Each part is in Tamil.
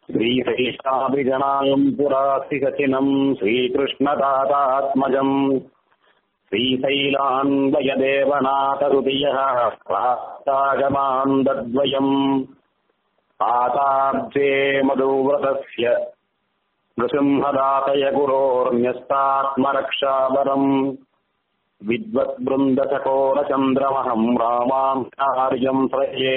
श्रीशैषाभिजनायम् पुरासिकचिनम् श्रीकृष्णदातात्मजम् श्रीशैलान्वयदेवनाथरुदियः प्राप्तागमान्दद्वयम् आताब्जे मधुव्रतस्य नृसिंहदातय गुरोर्न्यस्तात्मरक्षावरम् विद्वद्बृन्दचकोरचन्द्रमहम् रामाम् कार्यम् प्रये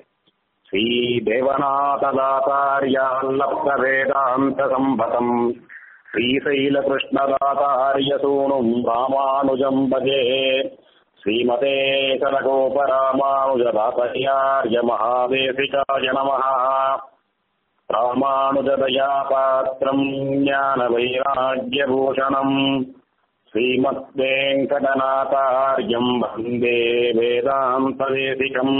श्रीदेवनाथदातार्याल्लब्धवेदान्तसम्भतम् श्रीशैलकृष्णदातार्यसूनुम् रामानुजम् भजे श्रीमते कनकोपरामानुजदातर्यार्य महादेशिकाय नमः रामानुजदयापात्रम् ज्ञानवैराग्यभूषणम् श्रीमद्वेङ्कटनाथार्यम् वन्दे வேதாந்ததேசிகம்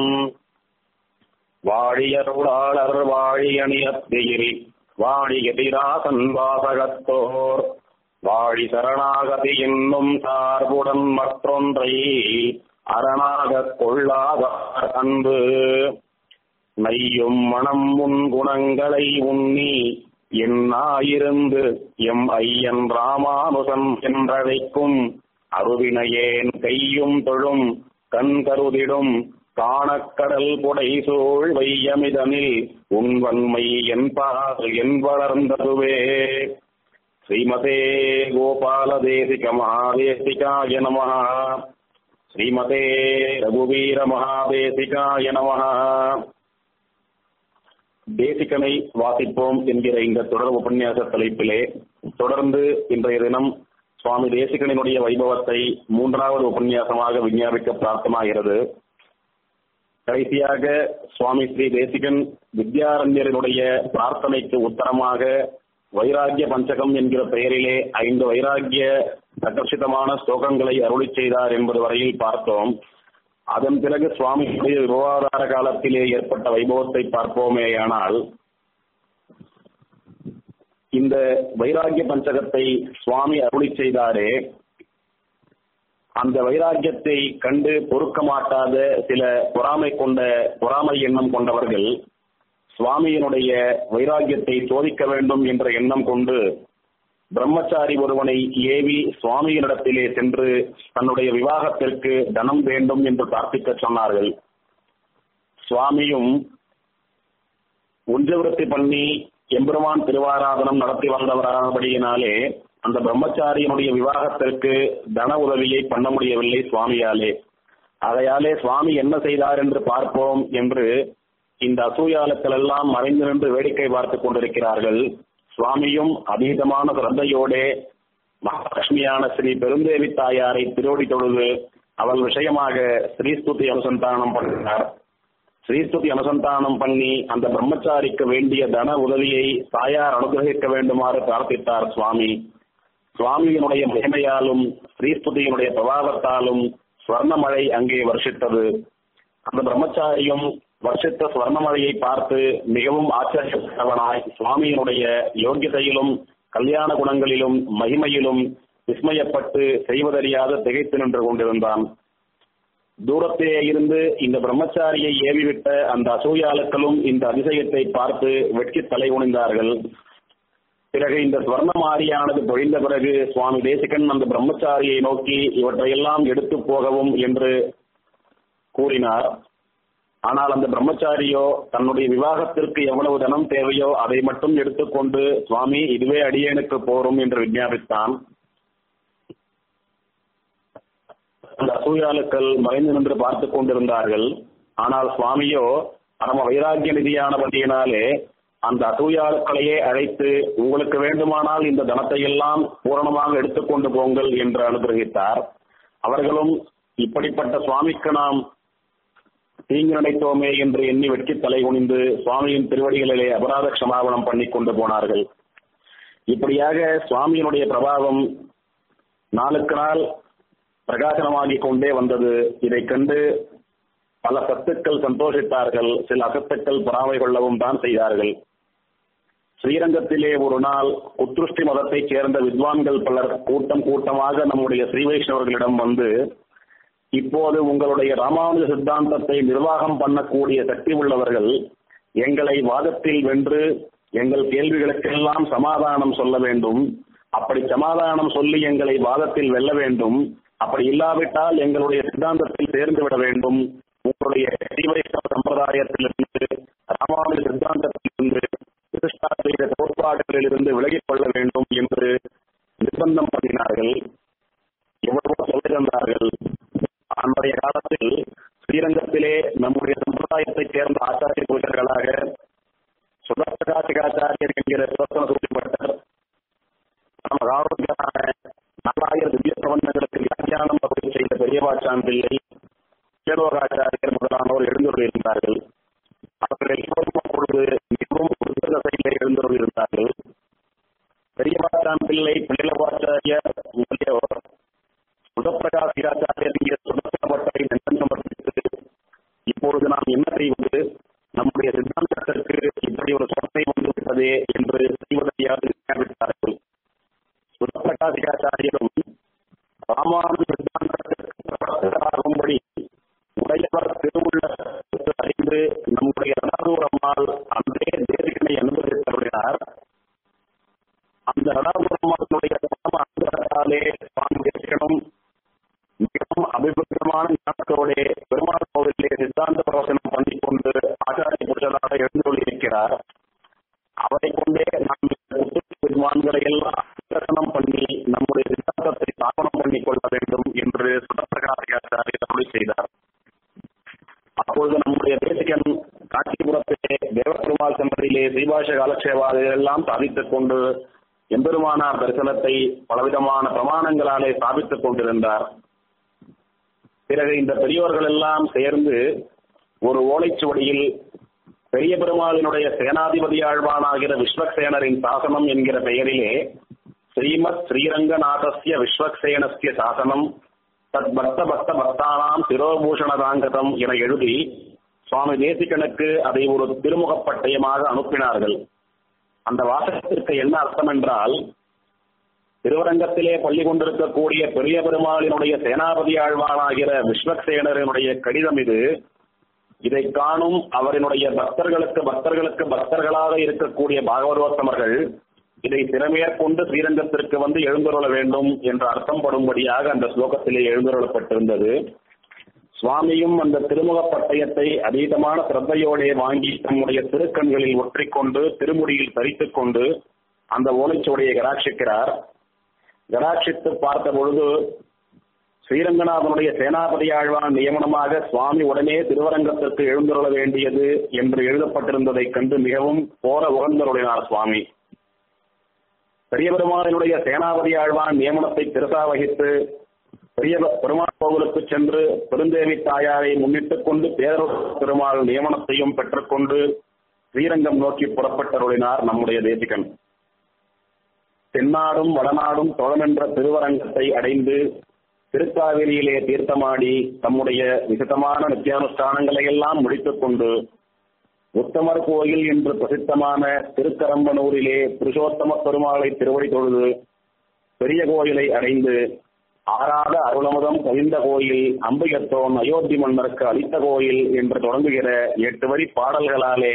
வாழியருளாளர் வாழியணியத்திகிரி வாழியதிராசன் வாசகத்தோர் வாழி சரணாகதி என்னும் சார்புடன் மற்றொன்றை அரணாகக் கொள்ளாதார் அன்பு நையும் மனம் உன் குணங்களை உண்ணி என்னாயிருந்து எம் ஐயன் ராமானுசன் என்றழைக்கும் அருவினையேன் கையும் தொழும் கண் கருதிடும் காணக்கடல் புடை சூழ் வையமிதனில் உன் வன்மை என்பார் என் வளர்ந்ததுவே ஸ்ரீமதே கோபால தேசிக மகாதேசிகாய நம ஸ்ரீமதே ரகுவீர மகாதேசிகாய நம தேசிகனை வாசிப்போம் என்கிற இந்த தொடர் உபன்யாச தலைப்பிலே தொடர்ந்து இன்றைய தினம் சுவாமி தேசிகனினுடைய வைபவத்தை மூன்றாவது உபன்யாசமாக விஞ்ஞாபிக்க பிரார்த்தமாகிறது கடைசியாக சுவாமி ஸ்ரீ தேசிகன் வித்யாரண்யரினுடைய பிரார்த்தனைக்கு உத்தரமாக வைராகிய பஞ்சகம் என்கிற பெயரிலே ஐந்து வைராகிய ஆகர்ஷிதமான ஸ்லோகங்களை அருளி செய்தார் என்பது வரையில் பார்த்தோம் அதன் பிறகு சுவாமியுடைய விவாதார காலத்திலே ஏற்பட்ட வைபவத்தை பார்ப்போமேயானால் இந்த வைராகிய பஞ்சகத்தை சுவாமி அருளி செய்தாரே அந்த வைராக்கியத்தை கண்டு பொறுக்க மாட்டாத சில பொறாமை கொண்ட பொறாமை எண்ணம் கொண்டவர்கள் சுவாமியினுடைய வைராக்கியத்தை சோதிக்க வேண்டும் என்ற எண்ணம் கொண்டு பிரம்மச்சாரி ஒருவனை ஏவி சுவாமியினிடத்திலே சென்று தன்னுடைய விவாகத்திற்கு தனம் வேண்டும் என்று பிரார்த்திக்க சொன்னார்கள் சுவாமியும் உஞ்சவிருத்தி பண்ணி எம்பெருமான் திருவாராதனம் நடத்தி வந்தவரானபடியினாலே அந்த பிரம்மச்சாரியனுடைய விவாகத்திற்கு தன உதவியை பண்ண முடியவில்லை சுவாமியாலே ஆகையாலே சுவாமி என்ன செய்தார் என்று பார்ப்போம் என்று இந்த அசூயாலக்கள் எல்லாம் மறைந்து நின்று வேடிக்கை பார்த்துக் கொண்டிருக்கிறார்கள் சுவாமியும் அதீதமான சிரத்தையோடே மகாலட்சுமியான ஸ்ரீ பெருந்தேவி தாயாரை திருவடி தொழுது அவள் விஷயமாக ஸ்ரீஸ்துதி அனுசந்தானம் பண்ணினார் ஸ்ரீஸ்துதி அனுசந்தானம் பண்ணி அந்த பிரம்மச்சாரிக்கு வேண்டிய தன உதவியை தாயார் அனுகிரகிக்க வேண்டுமாறு பிரார்த்தித்தார் சுவாமி சுவாமியினுடைய மகிமையாலும் ஸ்ரீஸ்துதியினுடைய பிரபாவத்தாலும் ஸ்வர்ணமழை அங்கே வருஷித்தது அந்த பிரம்மச்சாரியும் வருஷித்த ஸ்வர்ணமழையை பார்த்து மிகவும் ஆச்சரியப்பட்டவனாய் சுவாமியினுடைய யோகியதையிலும் கல்யாண குணங்களிலும் மகிமையிலும் விஸ்மயப்பட்டு செய்வதறியாத திகைத்து நின்று கொண்டிருந்தான் தூரத்தே இருந்து இந்த பிரம்மச்சாரியை ஏவிவிட்ட அந்த அசூயாளுக்களும் இந்த அதிசயத்தை பார்த்து வெட்கி தலை குனிந்தார்கள் பிறகு இந்த ஸ்வர்ணமாரியானது பொழிந்த பிறகு சுவாமி தேசிகன் அந்த பிரம்மச்சாரியை நோக்கி இவற்றையெல்லாம் எடுத்து போகவும் என்று கூறினார் ஆனால் அந்த பிரம்மச்சாரியோ தன்னுடைய விவாகத்திற்கு எவ்வளவு தனம் தேவையோ அதை மட்டும் எடுத்துக்கொண்டு சுவாமி இதுவே அடியேனுக்கு போரும் என்று விஞ்ஞாபித்தான் அந்த அசூயாளுக்கள் மறைந்து நின்று பார்த்து கொண்டிருந்தார்கள் ஆனால் சுவாமியோ பரம வைராக்கிய நிதியானபடியினாலே அந்த அசூயாளுக்களையே அழைத்து உங்களுக்கு வேண்டுமானால் இந்த தனத்தை எல்லாம் பூரணமாக எடுத்துக்கொண்டு போங்கள் என்று அனுகிரகித்தார் அவர்களும் இப்படிப்பட்ட சுவாமிக்கு நாம் தீங்கு நினைத்தோமே என்று எண்ணி வெட்கி தலை குனிந்து சுவாமியின் திருவடிகளிலே அபராத க்ஷமாபணம் பண்ணி கொண்டு போனார்கள் இப்படியாக சுவாமியினுடைய பிரபாவம் நாளுக்கு நாள் பிரகாசனமாகிக் கொண்டே வந்தது இதை கண்டு பல சத்துக்கள் சந்தோஷித்தார்கள் சில அசத்துக்கள் பொறாமை கொள்ளவும் தான் செய்தார்கள் ஸ்ரீரங்கத்திலே ஒரு நாள் உத்ருஷ்டி மதத்தைச் சேர்ந்த வித்வான்கள் பலர் கூட்டம் கூட்டமாக நம்முடைய ஸ்ரீ வைஷ்ணவர்களிடம் வந்து இப்போது உங்களுடைய ராமானுஜ சித்தாந்தத்தை நிர்வாகம் பண்ணக்கூடிய சக்தி உள்ளவர்கள் எங்களை வாதத்தில் வென்று எங்கள் கேள்விகளுக்கெல்லாம் சமாதானம் சொல்ல வேண்டும் அப்படி சமாதானம் சொல்லி எங்களை வாதத்தில் வெல்ல வேண்டும் அப்படி இல்லாவிட்டால் எங்களுடைய சித்தாந்தத்தில் சேர்ந்து விட வேண்டும் உங்களுடைய ஸ்ரீவைஷ்ணவ சம்பிரதாயத்திலிருந்து ராமானுஜ சித்தாந்தத்திலிருந்து கிருஷ்ணாத்வைத கோட்பாடுகளிலிருந்து விலகிக் கொள்ள வேண்டும் என்று நிர்பந்தம் பண்ணினார்கள் எவ்வளவோ சொல்லியிருந்தார்கள் அன்றைய காலத்தில் ஸ்ரீரங்கத்திலே நம்முடைய சம்பிரதாயத்தைச் சேர்ந்த ஆச்சாரிய புருஷர்களாக சுதப்பிரகாசிகாச்சாரியர் என்கிற சிவத்தன சூழ்நிப்பட்டர் நம்ம ராவணர்களான நாலாயிரம் திவ்ய பிரபந்தங்களுக்கு வியாக்கியானம் பகுதி செய்த பெரியவாச்சான் பிள்ளை கேலோகாச்சாரியர் முதலானோர் எழுந்துள்ளிருந்தார்கள் அவர்கள் எல்லோரும் அப்பொழுது மிகவும் உத்தரசையிலே எழுந்துள்ளிருந்தார்கள் பெரியவாச்சான் பிள்ளை பிள்ளைவாச்சாரியர் முதலியோர் சுதப்பிரகாசிகாச்சாரியர் என்கிற சுதப்பிரபட்டை நெஞ்சம் சமர்ப்பித்து இப்பொழுது நாம் என்ன செய்வது நம்முடைய சித்தாந்தத்திற்கு இப்படி ஒரு சொத்தை வந்துவிட்டதே என்று செய்வதையாவது விட்டார்கள் சுதப்பிரகாசிகாச்சாரியரும் ராமானுஜ சித்தாந்தத்திற்கு பிரபலராகும்படி உடையவர் திருவுள்ள அறிந்து நம்முடைய ரணாதூரம்மாள் அன்றே தேசிகனை அனுமதித்தருளினார் அந்த ரணாதூரம்மாளுடைய பரம அனுகிரகத்தாலே சுவாமி தேசிகனும் மிகவும் அபிபுத்தமான ஞானத்தோடே பெருமாள் கோவிலே சித்தாந்த பிரவசனம் பண்ணிக் கொண்டு ஆச்சாரிய புருஷராக எழுந்துள்ளிருக்கிறார் அவரை கொண்டே நாம் வித்வான்களை எல்லாம் பிரசனம் பண்ணி நம்முடைய சித்தாந்தத்தை ஸ்தாபனம் பண்ணிக் கொள்ள வேண்டும் என்று சுடப்பிரகாசியாச்சாரியர் அருளி செய்தார் அப்பொழுது நம்முடைய தேசிகன் காஞ்சிபுரத்திலே தேவபெருமாள் சன்னதியிலே ஸ்ரீபாஷ காலக்ஷேவாதிகள் எல்லாம் சாதித்துக் கொண்டு எம்பெருமானார் தரிசனத்தை பலவிதமான பிரமாணங்களாலே ஸ்தாபித்துக் கொண்டிருந்தார் பிறகு இந்த பெரியோர்கள் எல்லாம் சேர்ந்து ஒரு ஓலைச்சுவடியில் பெரிய பெருமாளினுடைய சேனாதிபதி ஆழ்வானாகிற விஸ்வக்சேனரின் சாசனம் என்கிற பெயரிலே ஸ்ரீமத் ஸ்ரீரங்கநாதஸ்ய விஸ்வக்சேனஸ்ய சாசனம் தத் பக்த பக்த பக்தானாம் சிரோபூஷணதாங்கதம் என எழுதி சுவாமி தேசிகனுக்கு அதை ஒரு திருமுகப் பட்டயமாக அனுப்பினார்கள் அந்த வாசகத்திற்கு என்ன அர்த்தம் என்றால் திருவரங்கத்திலே பள்ளி கொண்டிருக்கக்கூடிய பெரிய பெருமாளினுடைய சேனாபதி ஆழ்வானாகிற விஸ்வக்சேனரினுடைய கடிதம் இது இதை காணும் அவரினுடைய பக்தர்களுக்கு பக்தர்களுக்கு பக்தர்களாக இருக்கக்கூடிய பாகவதோத்தமர்கள் இதை திறமேற்கொண்டு ஸ்ரீரங்கத்திற்கு வந்து எழுந்துருள வேண்டும் என்ற அர்த்தம் படும்படியாக அந்த ஸ்லோகத்திலே எழுந்துருளப்பட்டிருந்தது சுவாமியும் அந்த திருமுக பட்டயத்தை அதீதமான சிரத்தையோடே வாங்கி தம்முடைய திருக்கண்களில் ஒற்றிக்கொண்டு திருமுடியில் தரித்துக் கொண்டு அந்த ஓலைச்சுவடியை கடாட்சிக்கிறார் கடாட்சித்து பார்த்த பொழுது ஸ்ரீரங்கநாதனுடைய சேனாபதி ஆழ்வான் நியமனமாக சுவாமி உடனே திருவரங்கத்திற்கு எழுந்துள்ள வேண்டியது என்று எழுதப்பட்டிருந்ததைக் கண்டு மிகவும் போர உகந்தருளினார் சுவாமி பெரிய பெருமாளினுடைய சேனாபதி ஆழ்வான் நியமனத்தை திருசா வகித்து பெரிய பெருமாள் கோவிலுக்கு சென்று பெருந்தேவி தாயாரை முன்னிட்டுக் கொண்டு பேரர் பெருமாள் நியமனத்தையும் பெற்றுக்கொண்டு ஸ்ரீரங்கம் நோக்கி புறப்பட்டருளினார் நம்முடைய தேசிகன் தென்னாடும் வடநாடும் தொழமென்ற திருவரங்கத்தை அடைந்து திருக்காவிரியிலே தீர்த்தமாடி தம்முடைய விசிதமான நித்தியானுஷ்டானங்களை எல்லாம் முடித்துக் கொண்டு உத்தமர் கோயில் என்று பிரசித்தமான திருக்கரம்பனூரிலே புருஷோத்தம பெருமாளை திருவடி தொழுது பெரிய கோயிலை அடைந்து ஆறாத அருளமுதம் கவிந்த கோயில் அம்பிகத்தோன் அயோத்தி மன்னருக்கு அளித்த கோயில் என்று தொடங்குகிற எட்டு வரி பாடல்களாலே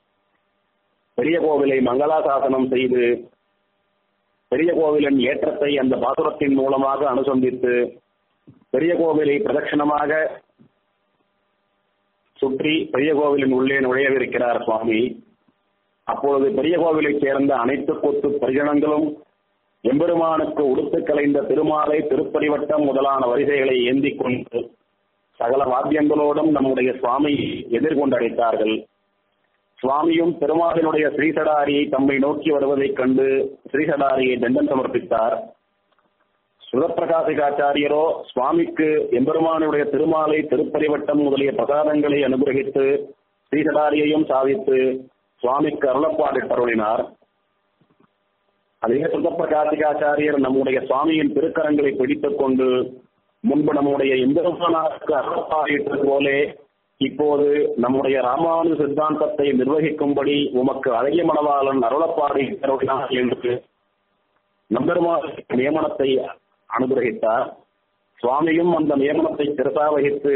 பெரிய கோவிலை மங்களாசாசனம் செய்து பெரிய கோவிலின் ஏற்றத்தை அந்த பாசுரத்தின் மூலமாக அனுசந்தித்து பெரிய கோவிலை பிரதட்சணமாக சுற்றி பெரிய கோவிலின் உள்ளே நுழையவிருக்கிறார் சுவாமி அப்பொழுது பெரிய கோவிலைச் சேர்ந்த அனைத்து கொத்து பரிஜனங்களும் எம்பெருமானுக்கு உடுத்து கலைந்த திருமாலை திருப்பரிவட்டம் முதலான வரிசைகளை ஏந்தி கொண்டு சகல வாத்தியங்களோடும் நம்முடைய சுவாமி எதிர்கொண்டடைத்தார்கள் சுவாமியும் பெருமாளினுடைய ஸ்ரீசடாரியை தம்மை நோக்கி வருவதைக் கண்டு ஸ்ரீசடாரியை தண்டம் சமர்ப்பித்தார் சுதப்பிரகாசிகாச்சாரியரோ சுவாமிக்கு எம்பெருமானுடைய திருமாலை திருப்பரிவட்டம் முதலிய பிரசாதங்களை அனுகிரகித்து ஸ்ரீசடாரியையும் சாதித்து சுவாமிக்கு அருளப்பாடிட்டருளினார் அதே சுதப்பிரகாசிகாச்சாரியர் நம்முடைய சுவாமியின் திருக்கரங்களை பிடித்துக் கொண்டு முன்பு நம்முடைய எம்பெருமானாருக்கு அருளப்பாடிட்டது போலே இப்போது நம்முடைய ராமானு சித்தாந்தத்தை நிர்வகிக்கும்படி உமக்கு அழகிய மணவாளன் அருளப்பாடி தருகிறார் என்று நம்பெருமாள் நியமனத்தை அனுகிரகித்தார் சுவாமியும் அந்த நியமனத்தை திருசா வகித்து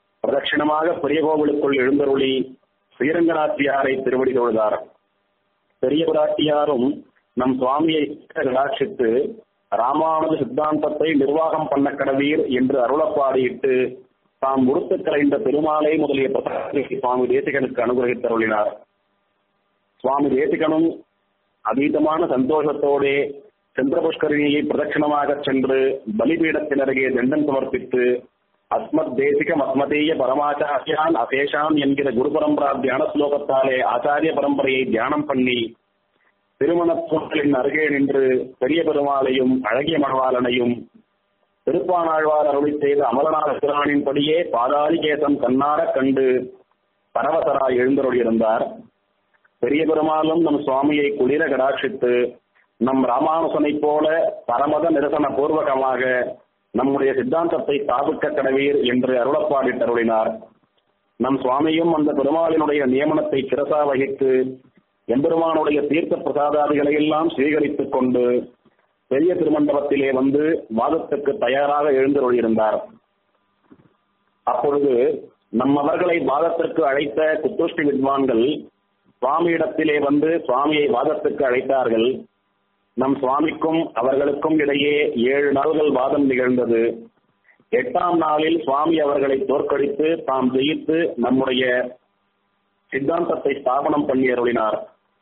பிரதட்சிணமாக பெரிய கோவிலுக்குள் எழுந்தருளி ஸ்ரீரங்கநாச்சியாரை திருவடி தொழுதார் பெரிய பிராட்டியாரும் நம் சுவாமியை கடாட்சித்து ராமானுஜ சித்தாந்தத்தை நிர்வாகம் பண்ண கடவீர் என்று அருளப்பாடியிட்டு தாம் முடுத்து கலைந்த பெருமாளை முதலிய பிரசாதத்தை சுவாமி தேசிகனுக்கு அனுகிரகித்தருளினார் சுவாமி தேசிகனும் அதீதமான சந்தோஷத்தோடே சந்திரபுஷ்கரிணியை பிரதட்சிணமாக சென்று பலிபீடத்தினருகே தண்டம் சமர்ப்பித்து அஸ்மத் தேசிகம் அஸ்மதேய பரமாச்சாரியான் அசேஷான் என்கிற குரு பரம்பரா தியான ஸ்லோகத்தாலே ஆச்சாரிய பரம்பரையை தியானம் பண்ணி திருமணத்தூர்களின் அருகே நின்று பெரிய பெருமாளையும் அழகிய மணவாளனையும் திருப்பானாழ்வார் அருளி செய்த அமலநாத பிரானின்படியே பாதாளி கேசம் கண்ணார கண்டு பரவசராய் எழுந்தருளியிருந்தார் பெரிய பெருமாளும் நம் சுவாமியை குளிர கடாட்சித்து நம் ராமானுசனைப் போல பரமத நிரசன பூர்வகமாக நம்முடைய சித்தாந்தத்தை தாவுக்க கடவீர் என்று அருளப்பாடிட்டருளினார் நம் சுவாமியும் அந்த பெருமாளினுடைய நியமனத்தை சிரசா வகித்து எம்பெருமானுடைய தீர்த்த பிரசாதாதிகளை எல்லாம் சுவீகரித்துக் கொண்டு பெரிய திருமண்டபத்திலே வந்து வாதத்துக்கு தயாராக எழுந்தருளியிருந்தார் அப்பொழுது நம்மவர்களை வாதத்திற்கு அழைத்த குத்துஷ்டி வித்வான்கள் சுவாமியிடத்திலே வந்து சுவாமியை வாதத்துக்கு அழைத்தார்கள் நம் சுவாமிக்கும் அவர்களுக்கும் இடையே ஏழு நாள்கள் வாதம் நிகழ்ந்தது எட்டாம் நாளில் சுவாமி அவர்களை தோற்கடித்து தாம் ஜெயித்து நம்முடைய சித்தாந்தத்தை ஸ்தாபனம் பண்ணி அருளினார்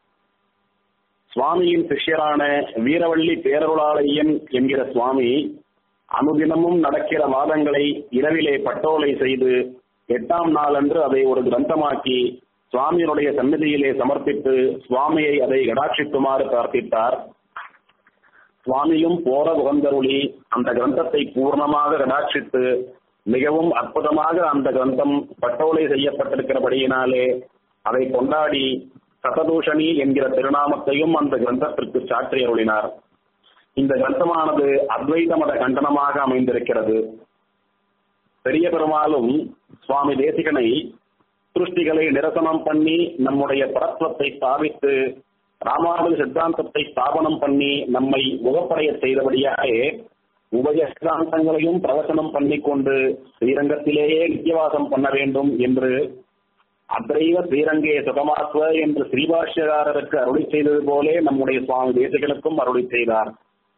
சுவாமியின் சிஷ்யரான வீரவள்ளி பேரருளாளையன் என்கிற சுவாமி அனுதினமும் நடக்கிற வாதங்களை இரவிலே பட்டோலை செய்து எட்டாம் நாளன்று அதை ஒரு கிரந்தமாக்கி சுவாமியினுடைய சந்நிதியிலே சமர்ப்பித்து சுவாமியை அதை கடாட்சிக்குமாறு பிரார்த்தித்தார் சுவாமியும் போர உகந்தருளி அந்த கிரந்தத்தை பூர்ணமாக கடாட்சித்து மிகவும் அற்புதமாக அந்த கிரந்தம் பட்டோலை செய்யப்பட்டிருக்கிறபடியினாலே அதை கொண்டாடி சததூஷணி என்கிற திருநாமத்தையும் அந்த கிரந்தத்திற்கு சாற்றி அருளினார் இந்த கிரந்தமானது அத்வைத மத கண்டனமாக அமைந்திருக்கிறது பெரிய பெருமாளும் சுவாமி தேசிகனை சிருஷ்டிகளை நிரசனம் பண்ணி நம்முடைய பரத்வத்தை ஸ்தாபித்து ராமானுஜ சித்தாந்தத்தை ஸ்தாபனம் பண்ணி நம்மை முகப்படைய செய்தபடியாகவே உபய சித்தாந்தங்களையும் பிரவசனம் பண்ணிக்கொண்டு ஸ்ரீரங்கத்திலேயே நித்தியவாசம் பண்ண வேண்டும் என்று அத்ரைவ ஸ்ரீரங்கே சுகமாத்வ என்று ஸ்ரீபாஷ்யகாரருக்கு அருளி செய்தது போலே நம்முடைய சுவாமி தேசிகனுக்கும் அருளி செய்தார்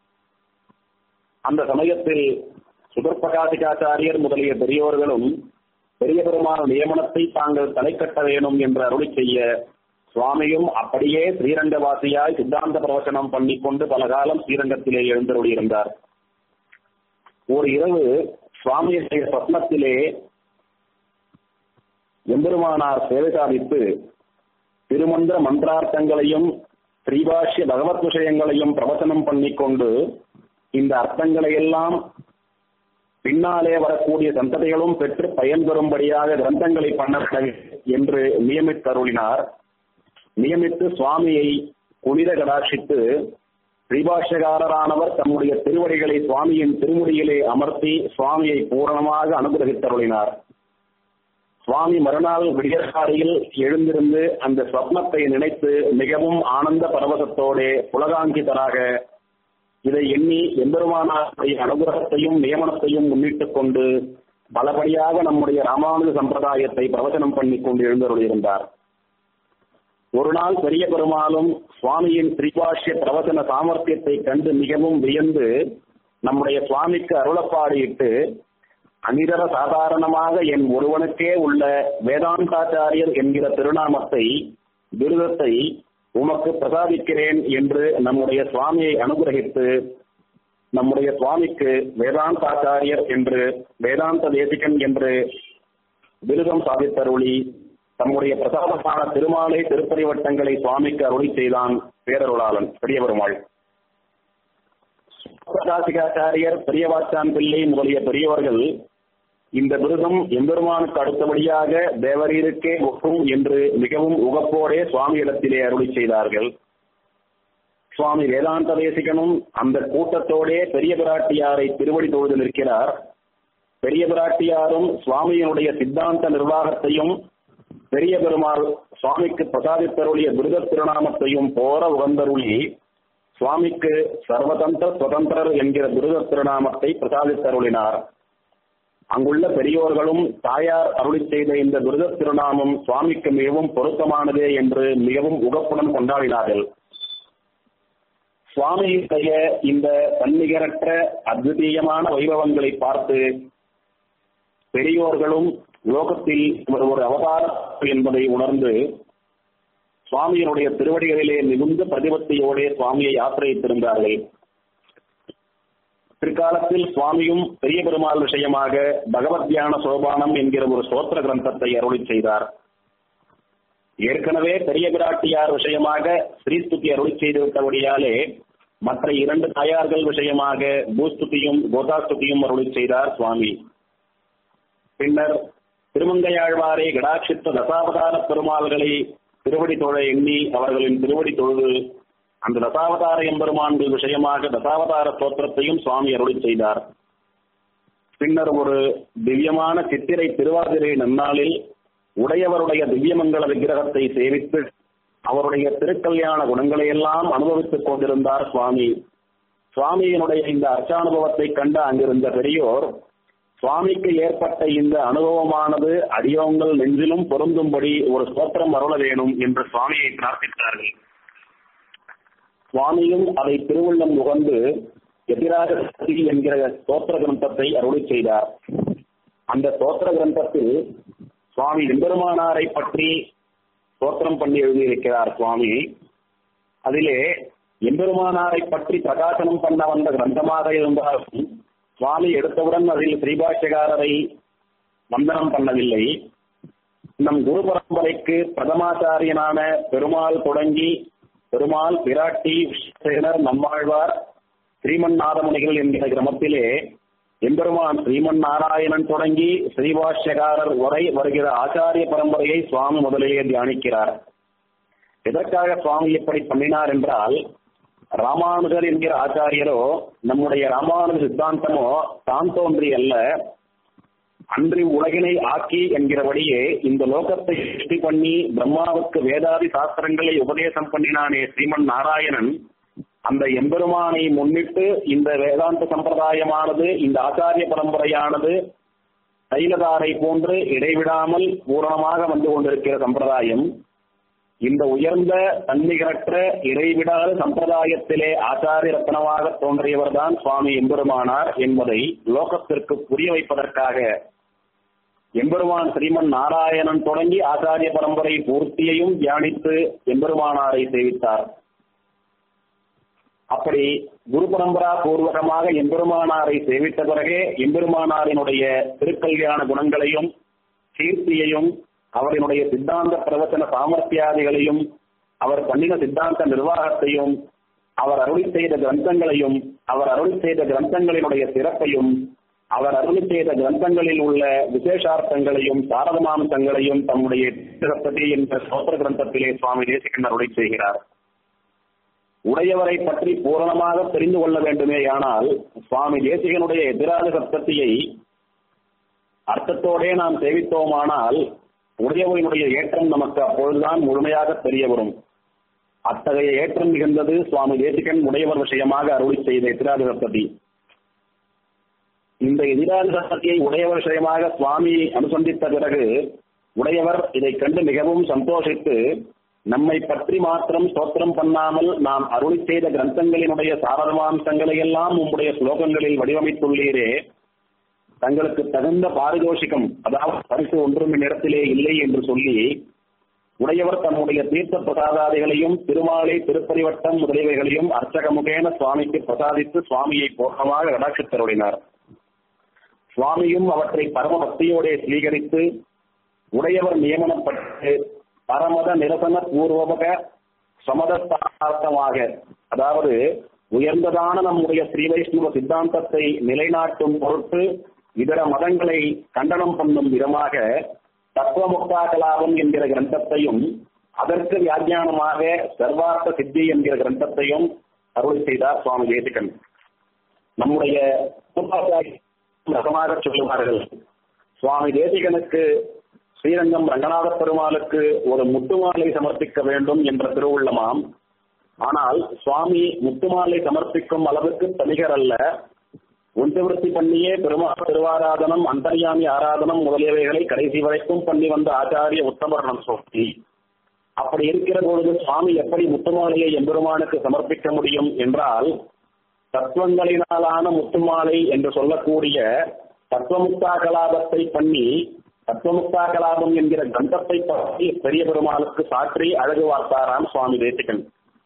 அந்த சமயத்தில் சுதர்பகாசிகாச்சாரியர் முதலிய பெரியோர்களும் பெரிய பெருமான நியமனத்தை தாங்கள் தலை கட்ட வேணும் என்று அருளி செய்ய சுவாமியும் அப்படியே ஸ்ரீரங்கவாசியாய் சித்தாந்த பிரவச்சனம் பண்ணிக்கொண்டு பல காலம் ஸ்ரீரங்கத்திலே எழுந்தருளியிருந்தார் ஒரு இரவு சுவாமியுடைய சொப்னத்திலே எம்பெருமானார் சேவை சாதித்து திருமந்திர மந்திரார்த்தங்களையும் ஸ்ரீபாஷ்ய பகவத் விஷயங்களையும் பிரவச்சனம் பண்ணிக்கொண்டு இந்த அர்த்தங்களை எல்லாம் பின்னாலே வரக்கூடிய சந்ததிகளும் பெற்று பயன்பெறும்படியாக கிரந்தங்களை பண்ண என்று நியமித்தருளினார் நியமித்து சுவாமியை குளிர கடாட்சித்து ஸ்ரீபாஷ்யகாரரானவர் தம்முடைய திருவடிகளை சுவாமியின் திருமுடியிலே அமர்த்தி சுவாமியை பூரணமாக அனுகிரகித்தருளினார் சுவாமி மறுநாள் விடியற்காலையில் எழுந்திருந்து அந்த ஸ்வப்னத்தை நினைத்து மிகவும் ஆனந்த பரவசத்தோடே புலகாங்கிதராக இதை எண்ணி எம்பெருமானாருடைய அனுகிரகத்தையும் நியமனத்தையும் முன்னிட்டுக் கொண்டு பலபடியாக நம்முடைய ராமானுஜ சம்பிரதாயத்தை பிரவச்சனம் பண்ணி கொண்டு எழுந்தருளியிருந்தார் ஒரு நாள் பெரிய பெருமாளும் சுவாமியின் ஸ்ரீபாஷ்ய பிரவச்சன சாமர்த்தியத்தை கண்டு மிகவும் வியந்து நம்முடைய சுவாமிக்கு அருளப்பாடியிட்டு அனிதர சாதாரணமாக என் ஒருவனுக்கே உள்ள வேதாந்தாச்சாரியர் என்கிற திருநாமத்தை விருதத்தை உமக்கு பிரசாதிக்கிறேன் என்று நம்முடைய சுவாமியை அனுகிரகித்து நம்முடைய சுவாமிக்கு வேதாந்தாச்சாரியர் என்று வேதாந்த தேசிகன் என்று விருதம் சாதித்தருளி தம்முடைய பிரசாதமான திருமாலை திருப்பதி வட்டங்களை சுவாமிக்கு அருளி செய்தான் பேரருளாளன் பெரிய பெருமாள் பிரகாசிகாச்சாரியர் பெரியவாச்சான் பிள்ளை முதலிய பெரியவர்கள் இந்த விருதம் எம்பெருமானுக்கு அடுத்தபடியாக தேவரீருக்கே ஒக்கும் என்று மிகவும் உகப்போடே சுவாமியிடத்திலே அருளி செய்தார்கள் சுவாமி வேதாந்த தேசிகனும் அந்த கூட்டத்தோடே பெரிய பிராட்டியாரை திருவடி தொழுது நிற்கிறார் பெரிய பிராட்டியாரும் சுவாமியினுடைய சித்தாந்த நிர்வாகத்தையும் பெரிய பெருமாள் சுவாமிக்கு பிரசாதித்தருளிய விருத திருநாமத்தையும் போர உகந்தருளி சுவாமிக்கு சர்வதந்திர சுதந்திரர் என்கிற விருத திருநாமத்தை பிரசாதித்தருளினார் அங்குள்ள பெரியோர்களும் தாயார் அருளி செய்த இந்த துரித திருநாமம் சுவாமிக்கு மிகவும் பொருத்தமானதே என்று மிகவும் உகப்புடன் கொண்டாடினார்கள் சுவாமியுடைய இந்த தன்னிகரற்ற அத்விதீயமான வைபவங்களை பார்த்து பெரியோர்களும் லோகத்தில் இவர் ஒரு அவதாரம் என்பதை உணர்ந்து சுவாமியினுடைய திருவடிகளிலே மிகுந்த பிரதிபத்தியோடே சுவாமியை ஆசிரியத்திருந்தார்கள் பிற்காலத்தில் சுவாமியும் பெரிய பெருமாள் விஷயமாக பகவத் தியான சோபானம் என்கிற ஒரு ஸ்தோத்திர கிரந்தத்தை அருளி செய்தார் ஏற்கனவே பெரிய பிராட்டியார் விஷயமாக ஸ்ரீஸ்துதி அருளி செய்துவிட்டபடியாலே மற்ற இரண்டு தாயார்கள் விஷயமாக பூஸ்துதியும் கோதாஸ்துதியும் அருளி செய்தார் சுவாமி பின்னர் திருமங்கையாழ்வாரை கடாட்சித்த தசாவதார பெருமாள்களை திருவடி தொழ எண்ணி அவர்களின் திருவடி தொழுது அந்த தசாவதார எம்பெருமான்கள் விஷயமாக தசாவதார ஸ்தோத்திரத்தையும் சுவாமி அருளி செய்தார் பின்னர் ஒரு திவ்யமான சித்திரை திருவாதிரை நன்னாளில் உடையவருடைய திவ்யமங்கல விக்கிரகத்தை சேவித்து அவருடைய திருக்கல்யாண குணங்களை எல்லாம் அனுபவித்துக் கொண்டிருந்தார் சுவாமி சுவாமியினுடைய இந்த அர்ச்சானுபவத்தை கண்ட அங்கிருந்த பெரியோர் சுவாமிக்கு ஏற்பட்ட இந்த அனுபவமானது அடியோங்கள் நெஞ்சிலும் பொருந்தும்படி ஒரு ஸ்தோத்திரம் அருள வேணும் என்று சுவாமியை பிரார்த்தித்தார்கள் சுவாமியும் அதை திருவுள்ளம் நுகர்ந்து எதிராக என்கிற ஸ்தோத்திர கிரந்தத்தை அருளி செய்தார் அந்த ஸ்தோத்திர கிரந்தத்தில் சுவாமி எம்பெருமானாரை பற்றி ஸ்தோத்திரம் பண்ணி எழுதியிருக்கிறார் சுவாமி அதிலே எம்பெருமானாரை பற்றி பிரகாசனம் பண்ண வந்த கிரந்தமாக இருந்தாலும் சுவாமி எடுத்தவுடன் அதில் ஸ்ரீபாஷ்யகாரரை வந்தனம் பண்ணவில்லை நம் குரு பரம்பரைக்கு பிரதமாச்சாரியனான பெருமாள் தொடங்கி பெருமாள் பிராட்டி சேனர் நம்மாழ்வார் ஸ்ரீமன் நாதமுனிகள் என்கிற கிரமத்திலே எம்பெருமான் ஸ்ரீமன் நாராயணன் தொடங்கி ஸ்ரீபாஷ்யகாரர் வரை வருகிற ஆச்சாரிய பரம்பரையை சுவாமி முதலிலே தியானிக்கிறார் எதற்காக சுவாமி இப்படி பண்ணினார் என்றால் ராமானுஜர் என்கிற ஆச்சாரியரோ நம்முடைய ராமானுஜ சித்தாந்தமோ தான் தோன்றி அல்ல அன்றி உலகினை ஆக்கி என்கிறபடியே இந்த லோகத்தை சிருஷ்டி பண்ணி பிரம்மாவுக்கு வேதாதி சாஸ்திரங்களை உபதேசம் பண்ணினானே ஸ்ரீமன் நாராயணன் அந்த எம்பெருமானை முன்னிட்டு இந்த வேதாந்த சம்பிரதாயமானது இந்த ஆச்சாரிய பரம்பரையானது தைலதாரை போன்று இடைவிடாமல் பூரணமாக வந்து கொண்டிருக்கிற சம்பிரதாயம் இந்த உயர்ந்த தன்னிகரற்ற இடைவிடாத சம்பிரதாயத்திலே ஆச்சாரிய ரத்னமாக தோன்றியவர்தான் சுவாமி எம்பெருமானார் என்பதை லோகத்திற்கு புரிய வைப்பதற்காக எம்பெருமான் ஸ்ரீமன் நாராயணன் தொடங்கி ஆச்சாரிய பரம்பரை பூர்த்தியையும் தியானித்து எம்பெருமானாரை சேவித்தார் அப்படி குரு பரம்பரா பூர்வகமாக எம்பெருமானாரை சேவித்த பிறகே எம்பெருமானாரினுடைய திருக்கல்யாண குணங்களையும் கீர்த்தியையும் அவரினுடைய சித்தாந்த பிரவச்சன சாமர்த்தியாதிகளையும் அவர் பண்ணின சித்தாந்த நிர்வாகத்தையும் அவர் அருளி செய்த கிரந்தங்களையும் அவர் அருளி செய்த கிரந்தங்களினுடைய சிறப்பையும் அவர் அருளி செய்த கிரந்தங்களில் உள்ள விசேஷார்த்தங்களையும் சாரதமாம்சங்களையும் தம்முடைய சப்ததி என்ற சோத்திர கிரந்தத்திலே சுவாமி தேசிகன் அருளை செய்கிறார் உடையவரை பற்றி பூரணமாக தெரிந்து கொள்ள வேண்டுமே ஆனால் சுவாமி தேசிகனுடைய எதிராக சப்தத்தியை அர்த்தத்தோடே நாம் சேவித்தோமானால் உடையவரினுடைய ஏற்றம் நமக்கு அப்பொழுதுதான் முழுமையாக தெரிய வரும் அத்தகைய ஏற்றம் மிகுந்தது சுவாமி தேசிகன் உடையவர் விஷயமாக அருளி செய்த எதிராக சப்ததி இந்த எதிராக சப்தத்தியை உடையவர் விஷயமாக சுவாமி அனுசந்தித்த பிறகு உடையவர் இதை கண்டு மிகவும் சந்தோஷித்து நம்மை பற்றி மாத்திரம் ஸ்தோத்திரம் பண்ணாமல் நாம் அருளி செய்த கிரந்தங்களினுடைய சாரதமாம்சங்களை எல்லாம் உம்முடைய ஸ்லோகங்களில் வடிவமைத்துள்ளீரே தங்களுக்கு தகுந்த பாரிதோஷிகம் அதாவது பரிசு ஒன்றும் இந்நிறத்திலே இல்லை என்று சொல்லி உடையவர் தன்னுடைய தீர்த்த பிரசாதாதிகளையும் திருமாலை திருப்பரிவட்டம் முதலியவைகளையும் அர்ச்சகமுகேன சுவாமிக்கு பிரசாதித்து சுவாமியை பூர்ணமாக கடாட்சித்தருளினார் சுவாமியும் அவற்றை பரம பக்தியோடே ஸ்வீகரித்து உடையவர் நியமனப்பட்டு பரமத நிரசன பூர்வக சமதஸ்தார்த்தமாக அதாவது உயர்ந்ததான நம்முடைய ஸ்ரீ வைஷ்ணவ சித்தாந்தத்தை நிலைநாட்டும் பொருட்டு இதர மதங்களை கண்டனம் பண்ணும் விதமாக தத்துவமுக்தா கலாபம் என்கிற கிரந்தத்தையும் அதற்கு வியாக்கியானமாக சர்வார்த்த சித்தி என்கிற கிரந்தத்தையும் அருள் செய்தார் சுவாமி தேசிகன் நம்முடைய ரகமாக சொல்லுவார்கள் சுவாமி தேசிகனுக்கு ஸ்ரீரங்கம் ரங்கநாத பெருமாளுக்கு ஒரு முத்துமாலை சமர்ப்பிக்க வேண்டும் என்ற திருவுள்ளமாம் ஆனால் சுவாமி முத்துமாலை சமர்ப்பிக்கும் அளவுக்கு தனிகர் அல்ல உஞ்சவருத்தி பண்ணியே பெருமாள் திருவாராதனம் அந்தர்யாமி ஆராதனம் முதலியவைகளை கடைசி வரைக்கும் பண்ணி வந்த ஆச்சாரிய உத்தமரணம் சுவாமி அப்படி இருக்கிற பொழுது சுவாமி எப்படி முத்துமாலையை எம்பெருமானுக்கு சமர்ப்பிக்க முடியும் என்றால் தத்துவங்களினாலான முத்துமாலை என்று சொல்லக்கூடிய தத்துவமுக்தா கலாபத்தை பண்ணி தத்துவமுக்தா கலாபம் என்கிற கந்தத்தை பற்றி பெரிய பெருமாளுக்கு சாற்றி அழகு வார்த்தாராம் சுவாமி தேசிகன்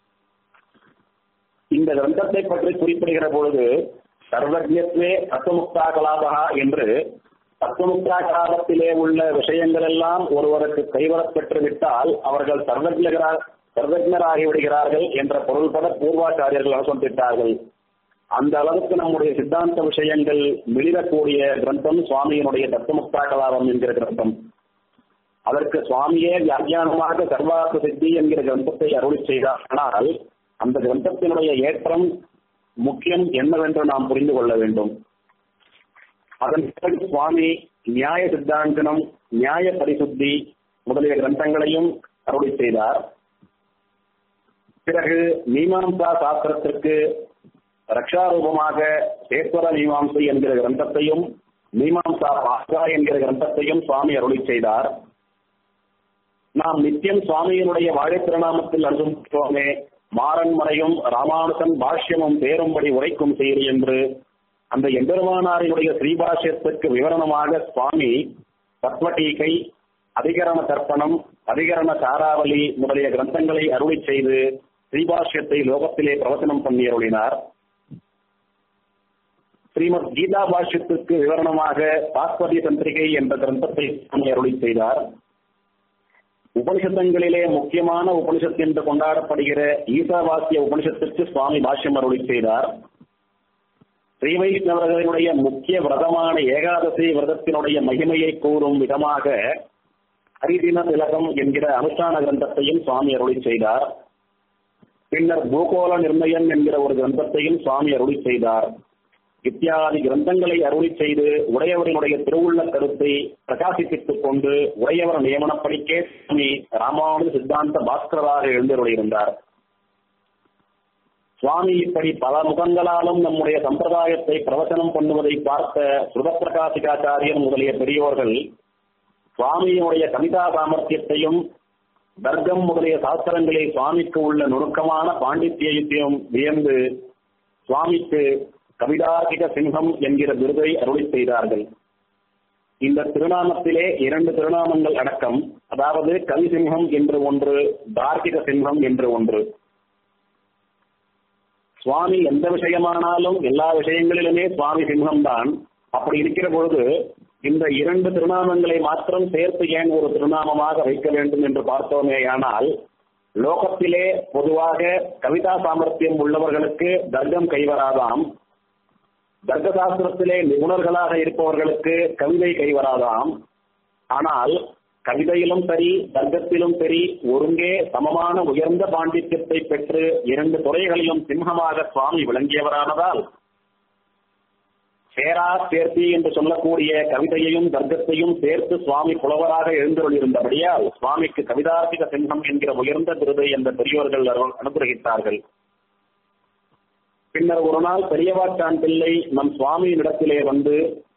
இந்த கிரந்தத்தை பற்றி குறிப்பிடுகிற பொழுது சர்வஜத்வே தத்துவமுக்தா கலாபகா என்று தத்துவமுக்தா கலாபத்திலே உள்ள விஷயங்கள் எல்லாம் ஒருவருக்கு கைவரப் பெற்று விட்டால் அவர்கள் சர்வஜரா சர்வஜராகி விடுகிறார்கள் என்ற பொருள்பட பூர்வாச்சாரியர்கள் சொல்லிட்டார்கள் அந்த அளவுக்கு நம்முடைய சித்தாந்த விஷயங்கள் மிளிரக்கூடிய கிரந்தம் சுவாமியினுடைய தத்துவமுக்தா கலாபம் என்கிற கிரந்தம் அதற்கு சுவாமியே வியாக்கியானமாக சர்வார்த்த சித்தி என்கிற கிரந்தத்தை அருளி செய்தார் ஆனால் அந்த கிரந்தத்தினுடைய ஏற்றம் முக்கியம் என்னவென்று நாம் புரிந்து கொள்ள வேண்டும் அதன் பிறகு சுவாமி நியாய சித்தாந்தனம் நியாய பரிசுத்தி முதலிய கிரந்தங்களையும் அருளி செய்தார் பிறகு மீமாம்சா சாஸ்திரத்திற்கு ரக்ஷாரூபமாக சேஸ்வர மீமாம்சை என்கிற கிரந்தத்தையும் மீமாம்சா பாஸ்கா என்கிற கிரந்தத்தையும் சுவாமி அருளி செய்தார் நாம் நித்தியம் சுவாமியினுடைய வாழை திருநாமத்தில் அனுபவிக்கிறோமே மாறன்மறையும் ராமானுசன் பாஷ்யமும் பேரும்படி உரைக்கும் செய்தி என்று அந்த எம்பெருமானாரினுடைய ஸ்ரீபாஷ்யத்திற்கு விவரணமாக சுவாமி தத்வடீகை அதிகரண தர்ப்பணம் அதிகரண சாராவளி முதலிய கிரந்தங்களை அருளி செய்து ஸ்ரீபாஷ்யத்தை லோகத்திலே பிரவச்சனம் பண்ணி அருளினார் ஸ்ரீமத் கீதா பாஷ்யத்திற்கு விவரணமாக பாஸ்வதி தந்திரிகை என்ற கிரந்தத்தை சுவாமி அருளி செய்தார் உபனிஷத்தங்களிலே முக்கியமான உபனிஷத் என்று கொண்டாடப்படுகிற ஈசாவாசிய உபனிஷத்திற்கு சுவாமி பாஷ்யம் அருளி செய்தார் ஸ்ரீ வைஷ்ணவர்களினுடைய முக்கிய விரதமான ஏகாதசி விரதத்தினுடைய மகிமையை கூறும் விதமாக ஹரிதின திலகம் என்கிற அனுஷ்டான கிரந்தத்தையும் சுவாமி அருளி செய்தார் பின்னர் பூகோள நிர்ணயம் என்கிற ஒரு கிரந்தத்தையும் சுவாமி அருளி செய்தார் இத்தியாதி கிரந்தங்களை அருளி செய்து உடையவரினுடைய திருவுள்ள கருத்தை பிரகாசிப்பித்துக் கொண்டு உடையவர் நியமனப்படிக்கே சுவாமி ராமானுஜ சித்தாந்த பாஸ்கராக எழுந்தருளியிருந்தார் சுவாமி இப்படி பல முகங்களாலும் நம்முடைய சம்பிரதாயத்தை பிரவச்சனம் பண்ணுவதை பார்த்த சுரபிரகாசிகாச்சாரியர் முதலிய பெரியோர்கள் சுவாமியினுடைய கவிதா சாமர்த்தியத்தையும் தர்க்கம் முதலிய சாஸ்திரங்களில் சுவாமிக்கு உள்ள நுணுக்கமான பாண்டித்யத்தையும் வியந்து சுவாமிக்கு கவிதார்க்கிக சிங்கம் என்கிற விருதை அருளி செய்தார்கள் இந்த திருநாமத்திலே இரண்டு திருநாமங்கள் அடக்கம் அதாவது கவி சிங்கம் என்று ஒன்று தார்க்கிக சிங்கம் என்று ஒன்று சுவாமி எந்த விஷயமானாலும் எல்லா விஷயங்களிலுமே சுவாமி சிங்கம்தான் அப்படி இருக்கிற பொழுது இந்த இரண்டு திருநாமங்களை மாத்திரம் சேர்த்து ஏன் ஒரு திருநாமமாக வைக்க வேண்டும் என்று பார்த்தோமேயானால் லோகத்திலே பொதுவாக கவிதா சாமர்த்தியம் உள்ளவர்களுக்கு தர்க்கம் கைவராதாம் தர்க்க சாஸ்திரத்திலே நிபுணர்களாக இருப்பவர்களுக்கு கவிதை கைவராதாம் ஆனால் கவிதையிலும் சரி தர்க்கத்திலும் சரி ஒருங்கே சமமான உயர்ந்த பாண்டித்யத்தை பெற்று இரண்டு துறைகளிலும் சிம்மமாக சுவாமி விளங்கியவரானதால் சேரா சேர்த்தி என்று சொல்லக்கூடிய கவிதையையும் தர்க்கத்தையும் சேர்த்து சுவாமி புலவராக எழுந்தருளிருந்தபடியால் சுவாமிக்கு கவிதார்த்திக சிங்கம் என்கிற உயர்ந்த விருதை அந்த பெரியோர்கள் அனுகிரகித்தார்கள் பின்னர் ஒரு நாள் பெரியவாச்சான் பிள்ளை நம் சுவாமியினிடத்திலே வந்து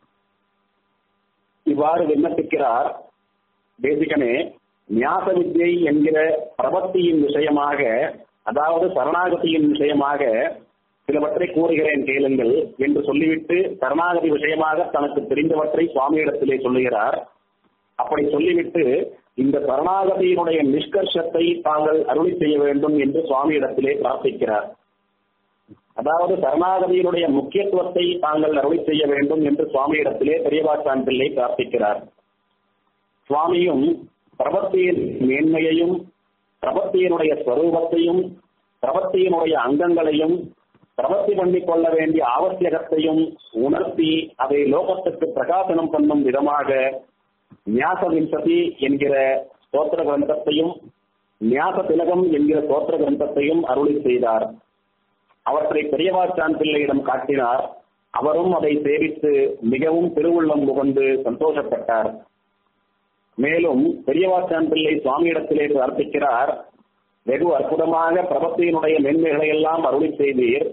இவ்வாறு விண்ணப்பிக்கிறார் தேசிகனே ஞாச வித்யை என்கிற பிரபத்தியின் விஷயமாக அதாவது சரணாகதியின் விஷயமாக சிலவற்றை கூறுகிறேன் கேளுங்கள் என்று சொல்லிவிட்டு சரணாகதி விஷயமாக தனக்கு தெரிந்தவற்றை சுவாமியிடத்திலே சொல்லுகிறார் அப்படி சொல்லிவிட்டு இந்த சரணாகதியினுடைய நிஷ்கர்ஷத்தை தாங்கள் அருளி செய்ய வேண்டும் என்று சுவாமியிடத்திலே பிரார்த்திக்கிறார் அதாவது சரணாகதியினுடைய முக்கியத்துவத்தை தாங்கள் அருளி செய்ய வேண்டும் என்று சுவாமியிடத்திலே பெரியவாச்சான் பிள்ளை பிரார்த்திக்கிறார் சுவாமியும் பிரபத்தியின் மேன்மையையும் பிரபத்தியினுடைய ஸ்வரூபத்தையும் பிரபத்தியினுடைய அங்கங்களையும் பிரபத்தி பண்ணிக் கொள்ள வேண்டிய ஆவசியகத்தையும் உணர்த்தி அதை லோகத்துக்கு பிரகாசனம் பண்ணும் விதமாக ஞாச விம்சதி என்கிற ஸ்தோத்திர கிரந்தத்தையும் ஞாச திலகம் என்கிற ஸ்தோத்திர கிரந்தத்தையும் அருளி செய்தார் அவற்றை பெரியவாச்சான் பிள்ளையிடம் காட்டினார் அவரும் அதை சேவித்து மிகவும் திருவுள்ளம் முகந்து சந்தோஷப்பட்டார் மேலும் பெரியவாச்சான் பிள்ளை சுவாமியிடத்திலே பிரார்த்திக்கிறார் வெகு அற்புதமாக பிரபத்தியினுடைய மேன்மைகளை எல்லாம் அருளி செய்தீர்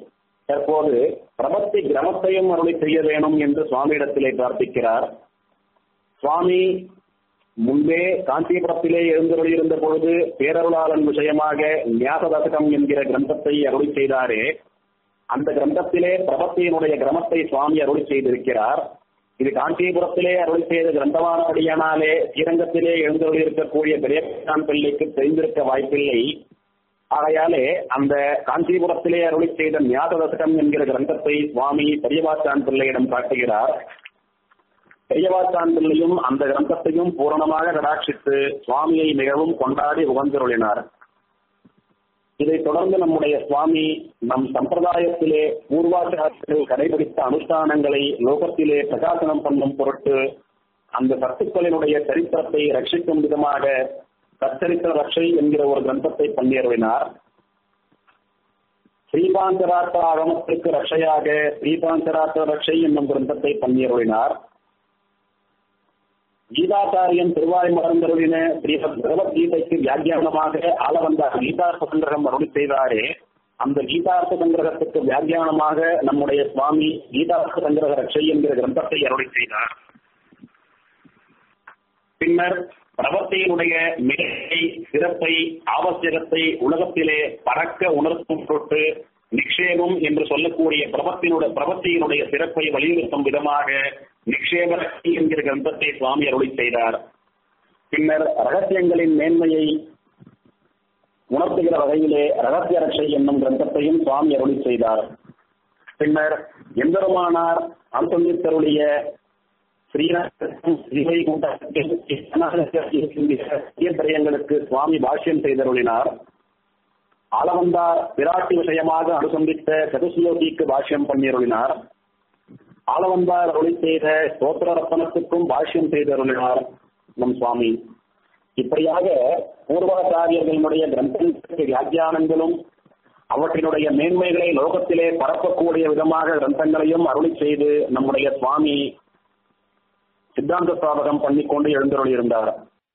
தற்போது பிரபத்தி கிரமத்தையும் அருளை செய்ய வேணும் என்று சுவாமியிடத்திலே பிரார்த்திக்கிறார் சுவாமி முன்பே காஞ்சிபுரத்திலே எழுந்தருளியிருந்த பொழுது பேரருளாளன் விஷயமாக ஞாசதசகம் என்கிற கிரந்தத்தை அருளி செய்தாரே அந்த கிரந்தத்திலே பிரபத்தியினுடைய கிரமத்தை சுவாமி அருளி செய்திருக்கிறார் இது காஞ்சிபுரத்திலே அருளி செய்த கிரந்தமானபடியானாலே ஸ்ரீரங்கத்திலே எழுந்தருளியிருக்கக்கூடிய பெரியபிரான் பிள்ளைக்கு தெரிந்திருக்க வாய்ப்பில்லை ஆகையாலே அந்த காஞ்சிபுரத்திலே அருளி செய்த ஞாசதசகம் என்கிற கிரந்தத்தை சுவாமி பெரியவாச்சான் பிள்ளையிடம் காட்டுகிறார் பெரியவாச்சான் பிள்ளையும் அந்த கிரந்தத்தையும் பூரணமாக கடாட்சித்து சுவாமியை மிகவும் கொண்டாடி உகந்தருளினார் இதைத் தொடர்ந்து நம்முடைய சுவாமி நம் சம்பிரதாயத்திலே பூர்வாச்சாரத்தில் கடைபிடித்த அனுஷ்டானங்களை லோகத்திலே பிரகாசனம் பண்ணும் பொருட்டு அந்த சத்துக்களினுடைய சரித்திரத்தை ரட்சிக்கும் விதமாக சச்சரித்திர ரட்சை என்கிற ஒரு கிரந்தத்தை பண்ணியருளினார் ஸ்ரீபாந்தராட்ட ஆகமத்திற்கு ரட்சையாக ஸ்ரீபாந்தராட்ட ரட்சை என்னும் கிரந்தத்தை பண்ணியருளினார் கீதாச்சாரியன் திருவாய் மறந்தருளின ஸ்ரீமத் பகவத்கீதைக்கு வியாக்கியானமாக ஆள வந்த கீதார்த்த சங்கிரகம் அருளி செய்தாரே அந்த கீதார்த்த சங்கிரகத்துக்கு வியாக்கியானமாக நம்முடைய சுவாமி கீதார்த்த சங்கிரக ரட்சை என்கிற கிரந்தத்தை அருளி செய்தார் பின்னர் பிரபத்தியினுடைய மேலை சிறப்பை ஆவசியகத்தை உலகத்திலே பறக்க உணர்த்தும் பொருட்டு நிக்ஷேபம் என்று சொல்லக்கூடிய பிரபத்தினுடைய பிரபத்தியினுடைய சிறப்பை வலியுறுத்தும் விதமாக நிக்ஷேப ரக்தி என்கிற கிரந்தத்தை சுவாமி அருளி செய்தார் பின்னர் ரகசியங்களின் மேன்மையை உணர்த்துகிற வகையிலே ரகசிய ரட்சை என்னும் கிரந்தத்தையும் சுவாமி அருளி செய்தார் பின்னர் எம்பெருமானார் அனுசந்தித்தருடைய ஸ்ரீவைகுண்டங்களுக்கு சுவாமி பாஷ்யம் செய்தருளினார் ஆலவந்தார் பிராட்டி விஷயமாக அனுசந்தித்த சதுஸ்லோகிக்கு பாஷ்யம் பண்ணியருளினார் ஆலவந்தார் அருளி செய்த ஸ்தோத்திர ரத்தனத்துக்கும் பாஷ்யம் செய்தருளினார் நம் சுவாமி இப்படியாக பூர்வாச்சாரியர்களுடைய கிரந்தங்களுக்கு வியாக்கியானங்களும் அவற்றினுடைய மேன்மைகளை லோகத்திலே பரப்பக்கூடிய விதமாக கிரந்தங்களையும் அருளி செய்து நம்முடைய சுவாமி சித்தாந்த ஸ்தாபகம் பண்ணிக்கொண்டு எழுந்தருளியிருந்தார்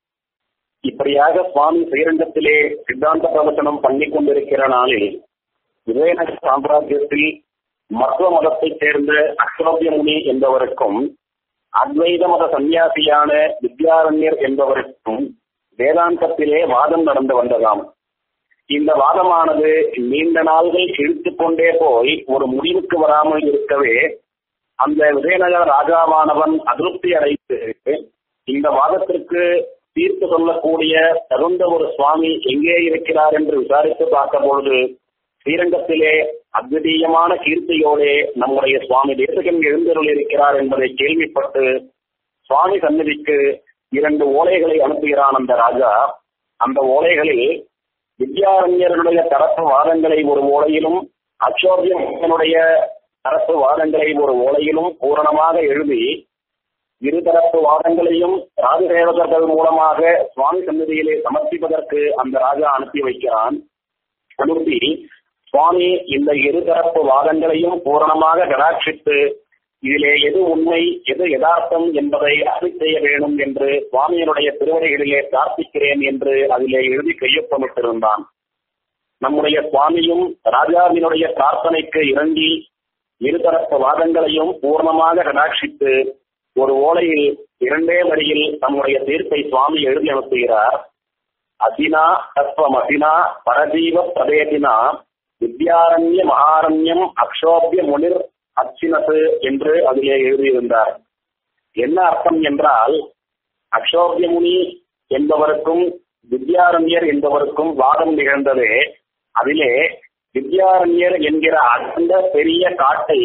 இப்படியாக சுவாமி ஸ்ரீரங்கத்திலே சித்தாந்த பிரவச்சனம் பண்ணி கொண்டிருக்கிற நாளில் விஜயநகர சாம்ராஜ்யத்தில் மத்துவ மதத்தைச் சேர்ந்த அக்ரோபிய முனி என்பவருக்கும் அத்வைத மத சன்னியாசியான வித்யாரண்யர் என்பவருக்கும் வேதாந்தத்திலே வாதம் நடந்து வந்ததாம் இந்த வாதமானது நீண்ட நாள்கள் இழுத்துக் கொண்டே போய் ஒரு முடிவுக்கு வராமல் இருக்கவே அந்த விஜயநகர ராஜாவானவன் அதிருப்தி அடைந்து இந்த வாதத்திற்கு தீர்ப்பு சொல்லக்கூடிய தகுந்த ஒரு சுவாமி எங்கே இருக்கிறார் என்று விசாரித்து பார்த்த பொழுது ஸ்ரீரங்கத்திலே அத்விதீயமான கீர்த்தியோடே நம்முடைய சுவாமி தேசகன் எழுந்தருள் இருக்கிறார் என்பதை கேள்விப்பட்டு சுவாமி சந்நிதிக்கு இரண்டு ஓலைகளை அனுப்புகிறான் அந்த ராஜா அந்த ஓலைகளில் வித்யாரண்யருடைய தரப்பு வாதங்களை ஒரு ஓலையிலும் அச்சோபியனுடைய தரப்பு வாதங்களை ஒரு ஓலையிலும் பூரணமாக எழுதி இருதரப்பு வாதங்களையும் ராஜசேவகர்கள் மூலமாக சுவாமி சன்னதியிலே சமர்ப்பிப்பதற்கு அந்த ராஜா அனுப்பி வைக்கிறான் அனுப்பி சுவாமி இந்த இருதரப்பு வாதங்களையும் பூரணமாக கடாட்சித்து இதிலே எது உண்மை எது யதார்த்தம் என்பதை அறி செய்ய வேண்டும் என்று சுவாமியினுடைய திருவடிகளிலே பிரார்த்திக்கிறேன் என்று அதிலே எழுதி கையொப்பமிட்டிருந்தான் நம்முடைய சுவாமியும் ராஜாவினுடைய பிரார்த்தனைக்கு இறங்கி இருதரப்பு வாதங்களையும் பூர்ணமாக கடாட்சித்து ஒரு ஓலையில் இரண்டே வரியில் தம்முடைய தீர்ப்பை சுவாமி எழுதி அனுப்புகிறார் அசினா தத்துவம் அசினா பரஜீவ பிரதேதினா வித்யாரண்ய மகாரண்யம் அக்ஷோபிய முனிர் அச்சினது என்று அதிலே எழுதியிருந்தார் என்ன அர்த்தம் என்றால் அக்ஷோபிய முனி என்பவருக்கும் வித்யாரண்யர் என்பவருக்கும் வாதம் நிகழ்ந்தது அதிலே வித்யாரண்யர் என்கிற அந்த பெரிய காட்டை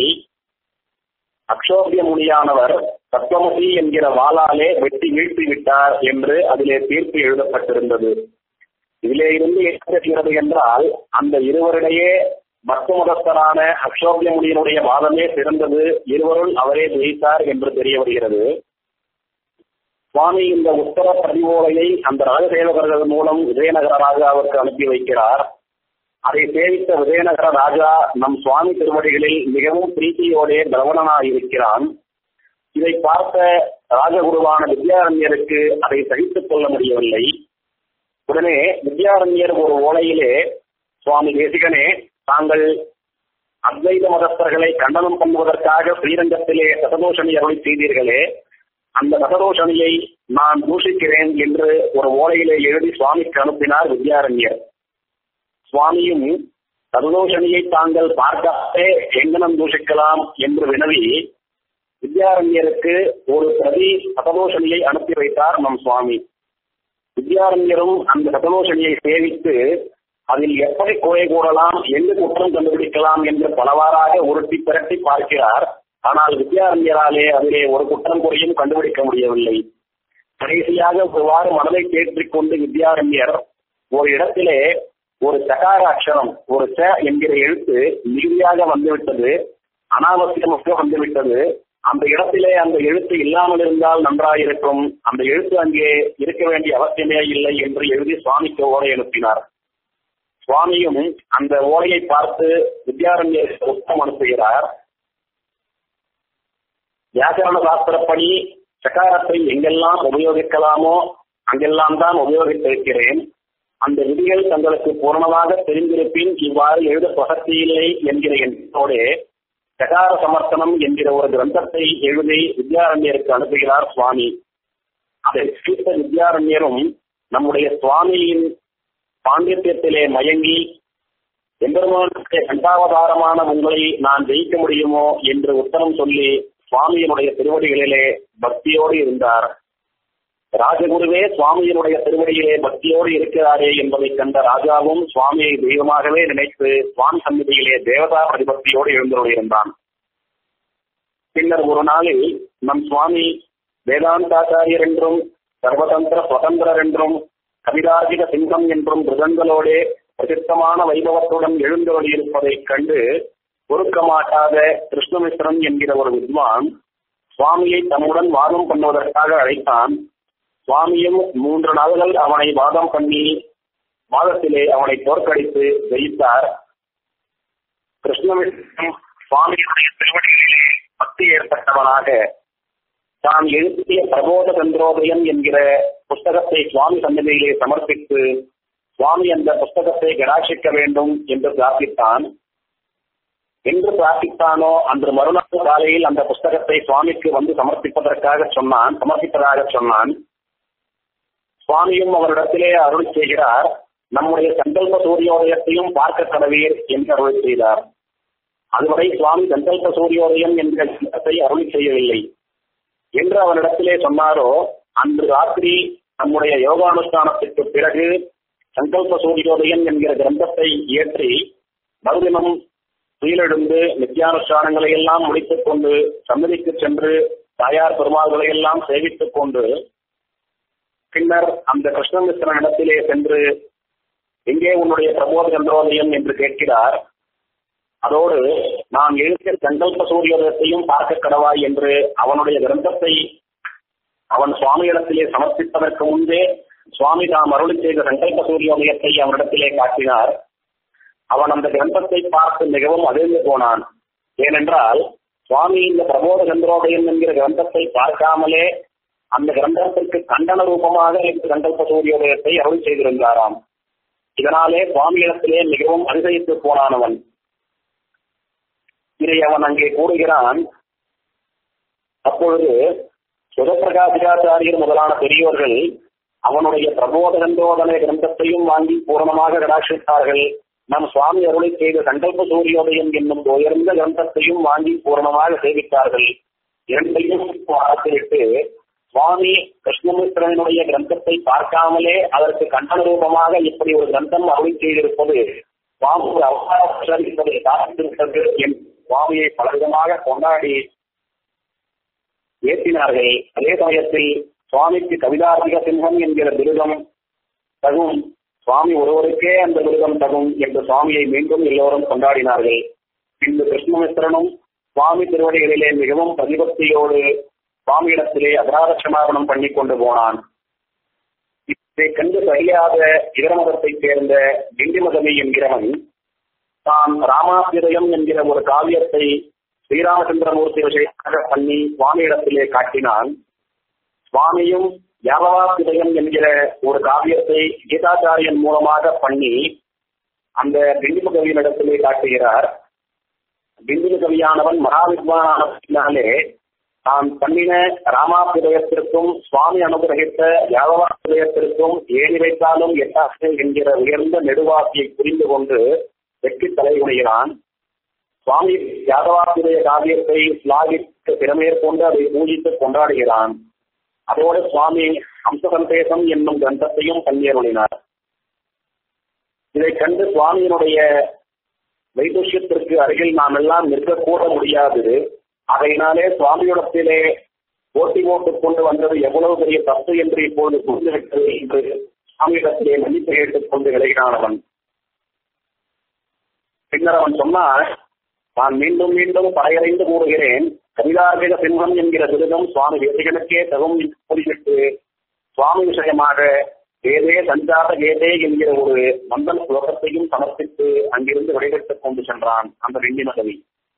அக்ஷோபிய முனியானவர் தத்துவமசி என்கிற வாளாலே வெட்டி வீழ்த்தி விட்டார் என்று அதிலே தீர்ப்பு எழுதப்பட்டிருந்தது இதிலே இருந்து என்ன தெரிகிறது என்றால் அந்த இருவரிடையே பக்த மதஸ்தரான அக்ஷோபிய முனியினுடைய வாதமே சிறந்தது இருவருள் அவரே ஜெயித்தார் என்று தெரிய வருகிறது சுவாமி இந்த உத்தர பதிவோலையை அந்த ராஜசேவகர்கள் மூலம் விஜயநகர ராஜாவுக்கு அனுப்பி வைக்கிறார் அதை சேவித்த விஜயநகர ராஜா நம் சுவாமி திருவடிகளில் மிகவும் பிரீத்தியோடே பிரவணனாயிருக்கிறான் இதை பார்த்த ராஜகுருவான வித்யாரண்யருக்கு அதை சகித்துக் கொள்ள முடியவில்லை உடனே வித்யாரண்யர் ஒரு ஓலையிலே சுவாமி தேசிகனே தாங்கள் அத்வைத மதஸ்தர்களை கண்டனம் பண்ணுவதற்காக ஸ்ரீரங்கத்திலே சததோஷணி அருளை செய்தீர்களே அந்த சததோஷணியை நான் தூஷிக்கிறேன் என்று ஒரு ஓலையிலே எழுதி சுவாமிக்கு அனுப்பினார் வித்யாரண்யர் சுவாமியும் சததோஷணியை தாங்கள் பார்க்காதே எங்கனம் தூஷிக்கலாம் என்று வினவி வித்யாரண்யருக்கு ஒரு பிரதி சததோஷணியை அனுப்பி வைத்தார் நம் சுவாமி வித்யாரண்யரும் அந்த சததோஷணியை சேவித்து அதில் எப்படி குறை கூறலாம் எங்கு குற்றம் கண்டுபிடிக்கலாம் என்று பலவாறாக உருட்டி திரட்டி பார்க்கிறார் ஆனால் வித்யாரண்யராலே அதிலே ஒரு குற்றம் குறையும் கண்டுபிடிக்க முடியவில்லை கடைசியாக ஒருவாறு மனதை தேற்றிக் கொண்டு வித்யாரண்யர் ஒரு இடத்திலே ஒரு சகார அக்ஷரம் ஒரு ச என்கிற எழுத்து மிகுதியாக வந்துவிட்டது அனாவசியமாக வந்துவிட்டது அந்த இடத்திலே அந்த எழுத்து இல்லாமல் இருந்தால் நன்றாயிருக்கும் அந்த எழுத்து அங்கே இருக்க வேண்டிய அவசியமே இல்லை என்று எழுதி சுவாமிக்கு ஓலை அனுப்பினார் சுவாமியும் அந்த ஓலையை பார்த்து வித்யாரண்யர் உத்தம் அனுப்புகிறார் வியாக்கரண சாஸ்திரப்படி சகாரத்தை எங்கெல்லாம் உபயோகிக்கலாமோ அங்கெல்லாம் தான் உபயோகித்திருக்கிறேன் அந்த விதிகள் தங்களுக்கு பூர்ணமாக தெரிந்திருப்பின் இவ்வாறு எழுத பிரசக்தியில்லை என்கிற எண்ணத்தோடு சகார சமர்த்தனம் என்கிற ஒரு கிரந்தத்தை எழுதி வித்யாரண்யருக்கு அனுப்புகிறார் சுவாமி அதை சீத்த வித்யாரண்யரும் நம்முடைய சுவாமியின் பாண்டித்யத்திலே மயங்கி எம்பெருமானுக்கு இரண்டாவதாரமான உங்களை நான் ஜெயிக்க முடியுமோ என்று உத்தரம் சொல்லி சுவாமியினுடைய திருவடிகளிலே பக்தியோடு இருந்தார் ராஜகுருவே சுவாமியினுடைய திருவடியிலே பக்தியோடு இருக்கிறாரே என்பதை கண்ட ராஜாவும் சுவாமியை தெய்வமாகவே நினைத்து சுவாமி சந்நிதியிலே தேவதா பிரதிபக்தியோடு எழுந்தருளியிருந்தான் பின்னர் ஒரு நாளில் நம் சுவாமி வேதாந்தாச்சாரியர் என்றும் சர்வதந்திர சுதந்திரர் என்றும் கவிதார்ஜிக சிங்கம் என்றும் மிருதங்களோடே பிரசித்தமான வைபவத்துடன் எழுந்தருளியிருப்பதைக் கண்டு பொறுக்க மாட்டாத கிருஷ்ணமிஸ்ரன் என்கிற ஒரு வித்வான் சுவாமியை தம்முடன் வாதம் பண்ணுவதற்காக அழைத்தான் சுவாமியும் மூன்று நாள்கள் அவனை வாதம் பண்ணி வாதத்திலே அவனை தோற்கடித்து ஜெயித்தார் கிருஷ்ணமிஸ்ரன் சுவாமியுடைய திருவடிகளிலே பக்தி ஏற்பட்டவனாக தான் எழுதிய பிரபோத சந்திரோதயம் என்கிற புஸ்தகத்தை சுவாமி சன்னதியிலே சமர்ப்பித்து சுவாமி அந்த புஸ்தகத்தை கடாட்சிக்க வேண்டும் என்று பிரார்த்தித்தான் என்று பிரார்த்தித்தானோ அன்று மறுநாள் காலையில் அந்த புஸ்தகத்தை சுவாமிக்கு வந்து சமர்ப்பிப்பதற்காக சொன்னான் சமர்ப்பிப்பதாக சொன்னான் சுவாமியும் அவரிடத்திலே அருள் செய்கிறார் நம்முடைய சங்கல்ப சூரியோதயத்தையும் பார்க்க கடவீர் என்று அருள் செய்தார் அதுவரை சுவாமி சங்கல்ப சூரியோதயம் என்ற கிரந்தத்தை அருள் செய்யவில்லை என்று அவரிடத்திலே சொன்னாரோ அன்று ராத்திரி நம்முடைய யோகானுஷ்டானத்திற்கு பிறகு சங்கல்ப சூரியோதயம் என்கிற கிரந்தத்தை இயற்றி மறுதினம் துயிலெழுந்து நித்தியானுஷ்டானங்களை எல்லாம் முடித்துக் கொண்டு சன்னதிக்கு சென்று தாயார் பெருமாள்களை எல்லாம் சேவித்துக் கொண்டு பின்னர் அந்த கிருஷ்ணமிஸ்ரன் இடத்திலே சென்று எங்கே உன்னுடைய பிரபோத சந்திரோதயம் என்று கேட்கிறார் அதோடு நான் எழுதிய சங்கல்ப சூரியோதயத்தையும் பார்க்க கடவாய் என்று அவனுடைய கிரந்தத்தை அவன் சுவாமியிடத்திலே சமர்ப்பிப்பதற்கு முன்பே சுவாமி தாம் அருளி செய்த சங்கல்ப சூரியோதயத்தை அவனிடத்திலே காட்டினார் அவன் அந்த கிரந்தத்தை பார்த்து மிகவும் அதிர்ந்து போனான் ஏனென்றால் சுவாமி இந்த பிரபோத சந்திரோதயம் என்கிற கிரந்தத்தை பார்க்காமலே அந்த கிரந்தத்திற்கு கண்டன ரூபமாக இந்த சங்கல்ப சூரியோதயத்தை அருள் செய்திருந்தாராம் இதனாலே சுவாமியிடத்திலே மிகவும் அதிசயித்து போனானவன் இதை அவன் அங்கே கூறுகிறான் அப்பொழுது சுதப்பிரகாசிகாச்சாரியர் முதலான பெரியோர்கள் அவனுடைய பிரபோதகந்தோதனை கிரந்தத்தையும் வாங்கி பூரணமாக கடாட்சித்தார்கள் நம் சுவாமி அருளை செய்த சங்கல்ப சூரியோதயம் என்னும் உயர்ந்த கிரந்தத்தையும் வாங்கி பூரணமாக சேவித்தார்கள் இரண்டையும் பார்த்துவிட்டு சுவாமி கிருஷ்ணமிஸ்ரனுடைய கிரந்தத்தை பார்க்காமலே அதற்கு கண்டன ரூபமாக இப்படி ஒரு கிரந்தம் அருளை செய்திருப்பது சுவாமி அவகாசத்தை காத்திருக்கிறது என் சுவாமியை பலவிதமாக கொண்டாடி ஏற்றினார்கள் அதே சமயத்தில் சுவாமிக்கு கவிதார்த்திக சிம்மம் என்கிற விருதம் தகும் சுவாமி ஒருவருக்கே அந்த விருதம் தகும் என்று சுவாமியை மீண்டும் எல்லோரும் கொண்டாடினார்கள் பின்பு கிருஷ்ணமிஸ்ரனும் சுவாமி திருவடிகளிலே மிகவும் பிரதிபக்தியோடு சுவாமியிடத்திலே அபராத க்ஷமாபணம் பண்ணி கொண்டு போனான் இதை கண்டு சரியாத இதர மதத்தைச் சேர்ந்த திண்டிமதமி என்கிறவன் தான் ராமாபிரயம் என்கிற ஒரு காவியத்தை ஸ்ரீராமச்சந்திரமூர்த்தி விஷயமாக பண்ணி சுவாமியிடத்திலே காட்டினான் சுவாமியும் யாவவாபிதயம் என்கிற ஒரு காவியத்தை கீதாச்சாரியன் மூலமாக பண்ணி அந்த திண்டிமகவியினிடத்திலே காட்டுகிறார் பிந்து கவியானவன் மகாவித்வானாலே தான் பண்ணின ராமாபுதயத்திற்கும் சுவாமி அனுகிரகித்த யாதவாபுதயத்திற்கும் ஏணி வைத்தாலும் எட்டாது என்கிற உயர்ந்த நெடுவாக்கியை புரிந்து கொண்டு வெற்றி தலைகுனிகிறான் சுவாமி யாதவாபுதய காவியத்தை ஸ்லாகித்த திறமேற்கொண்டு அதை பூஜித்து கொண்டாடுகிறான் அதோடு சுவாமி அம்சசந்தேசம் என்னும் கிரந்தத்தையும் பங்கேறுளினார் இதை கண்டு சுவாமியினுடைய வைதுஷ்யத்திற்கு அருகில் நாம் எல்லாம் நிற்கக்கூட முடியாது அதையினாலே சுவாமியிடத்திலே போட்டி போட்டுக் கொண்டு வந்தது எவ்வளவு பெரிய தப்பு என்று இப்பொழுது புரிந்துவிட்டது என்று சுவாமியிடத்திலே மன்னிப்பு கேட்டுக் கொண்டு விளைகிறானவன் பின்னர் அவன் சொன்னான் நான் மீண்டும் மீண்டும் படையறைந்து கூறுகிறேன் கவிதார்மிக சிம்மம் என்கிற விருதம் சுவாமி வேதிகனுக்கே தகும் கூறிவிட்டு சுவாமி விஷயமாக வேதே சஞ்சார வேதே என்கிற ஒரு மந்தன் ஸ்லோகத்தையும் சமர்ப்பித்து அங்கிருந்து விடைபெற்றுக் கொண்டு சென்றான் அந்த வெண்ணிம கவி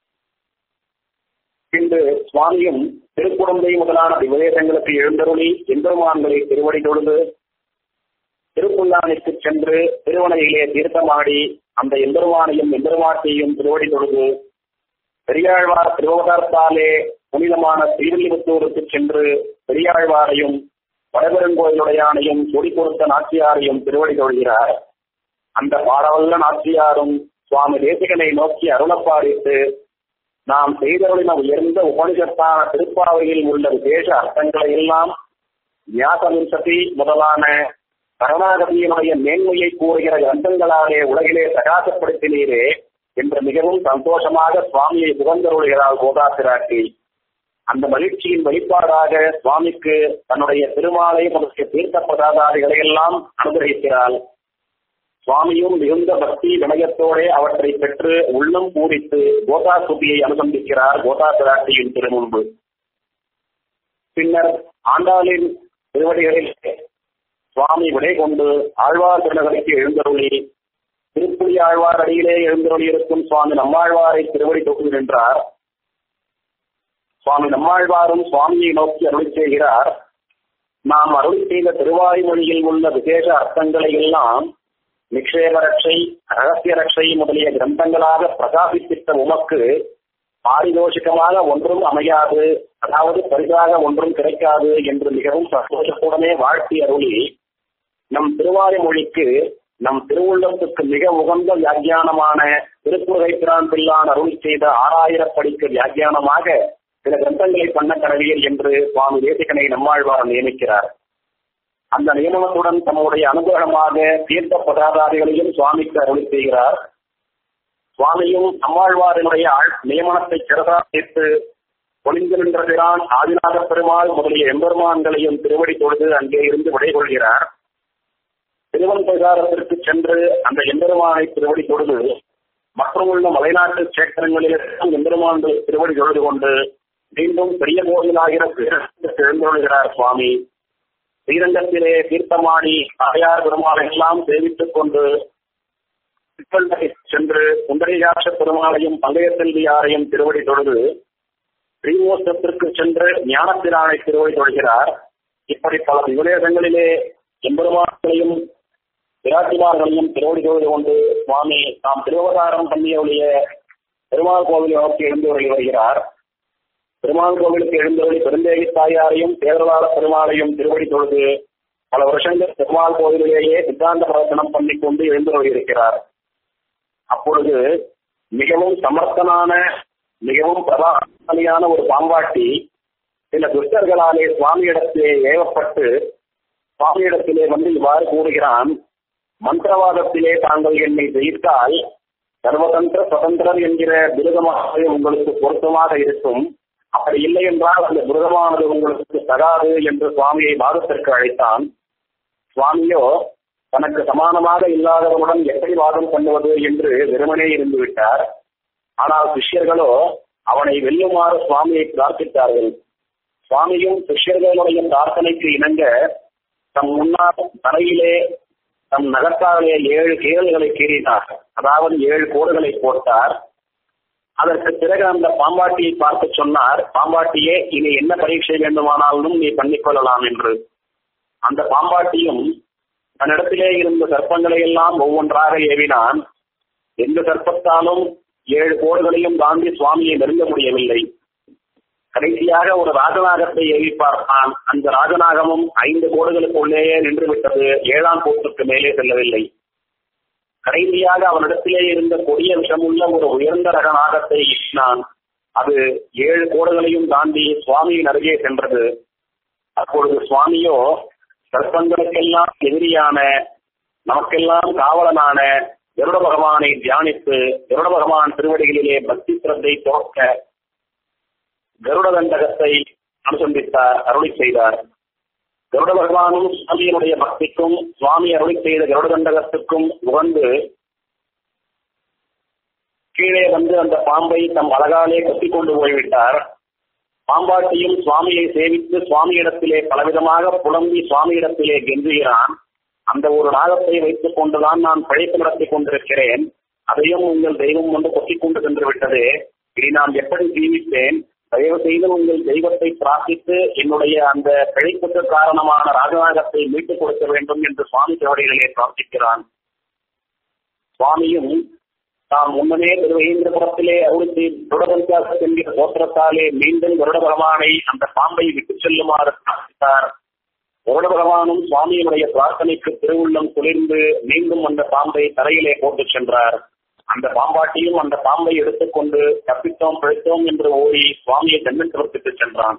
பின்பு சுவாமியும் திருக்குழந்தை முதலான விவதேசங்களுக்கு எழுந்தருளி எம்பெருமான்களை திருவடி தொழுது திருப்புல்லானிற்கு சென்று திருவனையிலே தீர்த்தமாடி அந்த எம்பெருமானையும் எம்பெருமாட்டையும் திருவடி தொழுது பெரியாழ்வார் திருவதாரத்தாலே புனிதமான ஸ்ரீவில்லிபுத்தூருக்கு சென்று பெரியாழ்வாரையும் வடபெருங்கோயிலுடையானையும் சொடி கொடுத்த நாச்சியாரையும் திருவடி தொழுகிறார் அந்த பாடவல்ல நாச்சியாரும் சுவாமி தேசிகனை நோக்கி அருளப்பாடித்து நாம் செய்தருளின உயர்ந்த உபனிஷத்தான திருப்பாவையில் உள்ள விசேஷ அர்த்தங்களை எல்லாம் ஞாசமிசதி முதலான கருணாகதியினுடைய மேன்மையை கூறுகிற கிரந்தங்களாலே உலகிலே பிரகாசப்படுத்தினீரே என்று மிகவும் சந்தோஷமாக சுவாமியை புகழ்ந்தருளுகிறாள் கோதாசிராட்டி அந்த மகிழ்ச்சியின் வெளிப்பாடாக சுவாமிக்கு தன்னுடைய திருமாலை முதலிய தீர்த்த பதாதாதிகளை எல்லாம் அனுகிரகிக்கிறாள் சுவாமியும் மிகுந்த பக்தி வினயத்தோட அவற்றை பெற்று உள்ளம் பூரித்து கோதா சுபியை அனுசந்திக்கிறார் கோதா பிராட்டியின் திருமுன்பு பின்னர் ஆண்டாளின் திருவடிகளில் சுவாமி விடை கொண்டு ஆழ்வார் திருநகருக்கு எழுந்தருளி திருப்புலி ஆழ்வார் அடியிலே எழுந்தருளி இருக்கும் சுவாமி நம்மாழ்வாரை திருவடி தொகுதி நின்றார் சுவாமி நம்மாழ்வாரும் சுவாமியை நோக்கி அருளி செய்கிறார் நாம் அருள் செய்த திருவாய்மொழியில் உள்ள விசேஷ அர்த்தங்களை எல்லாம் நிக்ஷேப ரட்சை ரகசிய ரட்சை முதலிய கிரந்தங்களாக பிரகாசிப்பித்த உமக்கு பாரிதோஷிகமாக ஒன்றும் அமையாது அதாவது பரிசாக ஒன்றும் கிடைக்காது என்று மிகவும் சந்தோஷத்துடனே வாழ்த்தி அருளி நம் திருவாய்மொழிக்கு நம் திருவுள்ளத்துக்கு மிக உகந்த வியாக்கியானமான திருப்புரை பிரான் பிள்ளான் அருள் செய்த ஆறாயிரப்படிக்கு வியாக்கியானமாக சில கிரந்தங்களை பண்ண கடவியல் என்று சுவாமி தேசிகனை நம்மாழ்வார் நியமிக்கிறார் அந்த நியமனத்துடன் தம்முடைய அனுகிரகமாக தீர்த்த பதாதாதிகளையும் சுவாமிக்கு அருள் செய்கிறார் சுவாமியும் நம்மாழ்வாரினுடைய நியமனத்தை சிறதாசித்து ஒளிந்து நின்றதிரான் ஆதிநாத பெருமாள் முதலிய எம்பெருமான்களையும் திருவடி தொழுது அங்கே இருந்து விடைகொள்கிறார் திருவன் பிரகாரத்திற்கு சென்று அந்த எம்பெருமானை திருவடி தொழுது மற்றும் உள்ள மலைநாட்டு சேத்திரங்களிலும் எம்பெருமான்களை திருவடி தொழுது கொண்டு மீண்டும் பெரிய கோவிலாகிற எழுந்தொழுகிறார் சுவாமி ஸ்ரீரங்கத்திலே தீர்த்தமாடி தாயார் பெருமாளை எல்லாம் சேவித்துக் கொண்டு சென்று குண்டரிகாட்ச பெருமாளையும் பங்கைய செல்வியாரையும் திருவடி தொழுது ஸ்ரீமோசத்திற்கு சென்று ஞானத்திரானை திருவடி தொழுகிறார் இப்படி பல விவரேதங்களிலே எம்பெருமான்களையும் பிராட்டிமார்களையும் திருவடி தொழுது கொண்டு சுவாமி தாம் திருவதாரம் பண்ணியுடைய பெருமாள் கோவிலை நோக்கி எழுந்து வருகிறார் பெருமாள் கோவிலுக்கு எழுந்தருளி பெருந்தேவி தாயாரையும் தேவலாள பெருமாளையும் திருவடி தொழுது பல வருஷங்கள் பெருமாள் கோவிலிலேயே சித்தாந்த பிரவச்சனம் பண்ணி கொண்டு எழுந்து இருக்கிறார் அப்பொழுது மிகவும் சமர்த்தனான மிகவும் பிரதானியான ஒரு பாம்பாட்டி சில துஷ்டர்களாலே சுவாமியிடத்திலே ஏவப்பட்டு சுவாமியிடத்திலே வந்து இவ்வாறு கூறுகிறான் மந்திரவாதத்திலே தாங்கள் என்னை ஜெயித்தால் சர்வதந்திர சுதந்திரர் என்கிற விருதமாக உங்களுக்கு பொருத்தமாக இருக்கும் அப்படி இல்லை என்றால் அந்த விருதமானது உங்களுக்கு தகாது என்று சுவாமியை வாதத்திற்கு அழைத்தான் சுவாமியோ தனக்கு சமானமாக இல்லாதவனுடன் எப்படி வாதம் பண்ணுவது என்று வெறுமனே இருந்து விட்டார் ஆனால் சிஷ்யர்களோ அவனை வெல்லுமாறு சுவாமியை பிரார்த்தித்தார்கள் சுவாமியும் சிஷ்யர்களுடைய பிரார்த்தனைக்கு இணங்க தம் முன்னால் தலையிலே தம் நகர்த்தாலே ஏழு கேள்களை கீறினார் அதாவது ஏழு கோடுகளை போட்டார் அதற்கு பிறகு அந்த பாம்பாட்டியை பார்த்து சொன்னார் பாம்பாட்டியே இனி என்ன பரீட்சை வேண்டுமானாலும் நீ பண்ணிக்கொள்ளலாம் என்று அந்த பாம்பாட்டியும் தன்னிடத்திலே இருந்த சர்ப்பங்களை எல்லாம் ஒவ்வொன்றாக ஏவினான் எந்த சர்ப்பத்தாலும் ஏழு கோடுகளையும் தாண்டி சுவாமியை நெருங்க முடியவில்லை கடைசியாக ஒரு ராஜநாகத்தை ஏவி பார்த்தான் அந்த ராஜநாகமும் ஐந்து கோடுகளுக்குள்ளேயே நின்று விட்டது ஏழாம் கோட்டுக்கு மேலே செல்லவில்லை கடைசியாக அவனிடத்திலே இருந்த கொடிய விஷமுள்ள ஒரு உயர்ந்த ரக நாகத்தை ஈசினான் அது ஏழு கோடுகளையும் தாண்டி சுவாமியின் அருகே சென்றது அப்பொழுது சுவாமியோ சர்ப்பங்களுக்கெல்லாம் எதிரியான நமக்கெல்லாம் காவலனான கருட பகவானை தியானித்து கருட பகவான் திருவடிகளிலே பக்தி சிரத்தை தோற்க கருட தண்டகத்தை அனுசந்தித்தார் அருளி செய்தார் கருட பகவானும் சுவாமியினுடைய பக்திக்கும் சுவாமி அருளி செய்த கருட தண்டகத்துக்கும் உகந்து கீழே வந்து அந்த பாம்பை தம் அழகாலே கட்டி கொண்டு போய்விட்டார் பாம்பாட்டியும் சுவாமியை சேவித்து சுவாமியிடத்திலே பலவிதமாக புலம்பி சுவாமியிடத்திலே கெஞ்சுகிறான் அந்த ஒரு நாகத்தை வைத்துக் கொண்டுதான் நான் பிழைப்பு நடத்தி கொண்டிருக்கிறேன் அதையும் உங்கள் தெய்வம் வந்து கொட்டிக் கொண்டு சென்று விட்டது இனி நான் எப்படி ஜீவித்தேன் தயவு செய்து உங்கள் தெய்வத்தை பிரார்த்தித்து என்னுடைய அந்த பிழைப்புக்கு காரணமான ராஜநாகத்தை மீட்டுக் கொடுக்க வேண்டும் என்று சுவாமி திருவடிகளிலே பிரார்த்திக்கிறான் சுவாமியும் தாம் முன்னமே திருவேந்திரபுரத்திலே அருளுக்கு துடபஞ்சாசத் என்கிற கோத்திரத்தாலே மீண்டும் கருட பகவானை அந்த பாம்பை விட்டு செல்லுமாறு பிரார்த்தித்தார் கருட பகவானும் சுவாமியினுடைய பிரார்த்தனைக்கு திருவுள்ளம் குளிர்ந்து மீண்டும் அந்த பாம்பை தரையிலே போட்டு சென்றார் அந்த பாம்பாட்டியும் அந்த பாம்பை எடுத்துக்கொண்டு தப்பித்தோம் பிழைத்தோம் என்று ஓடி சுவாமியை தென்னத்திற்கு சென்றான்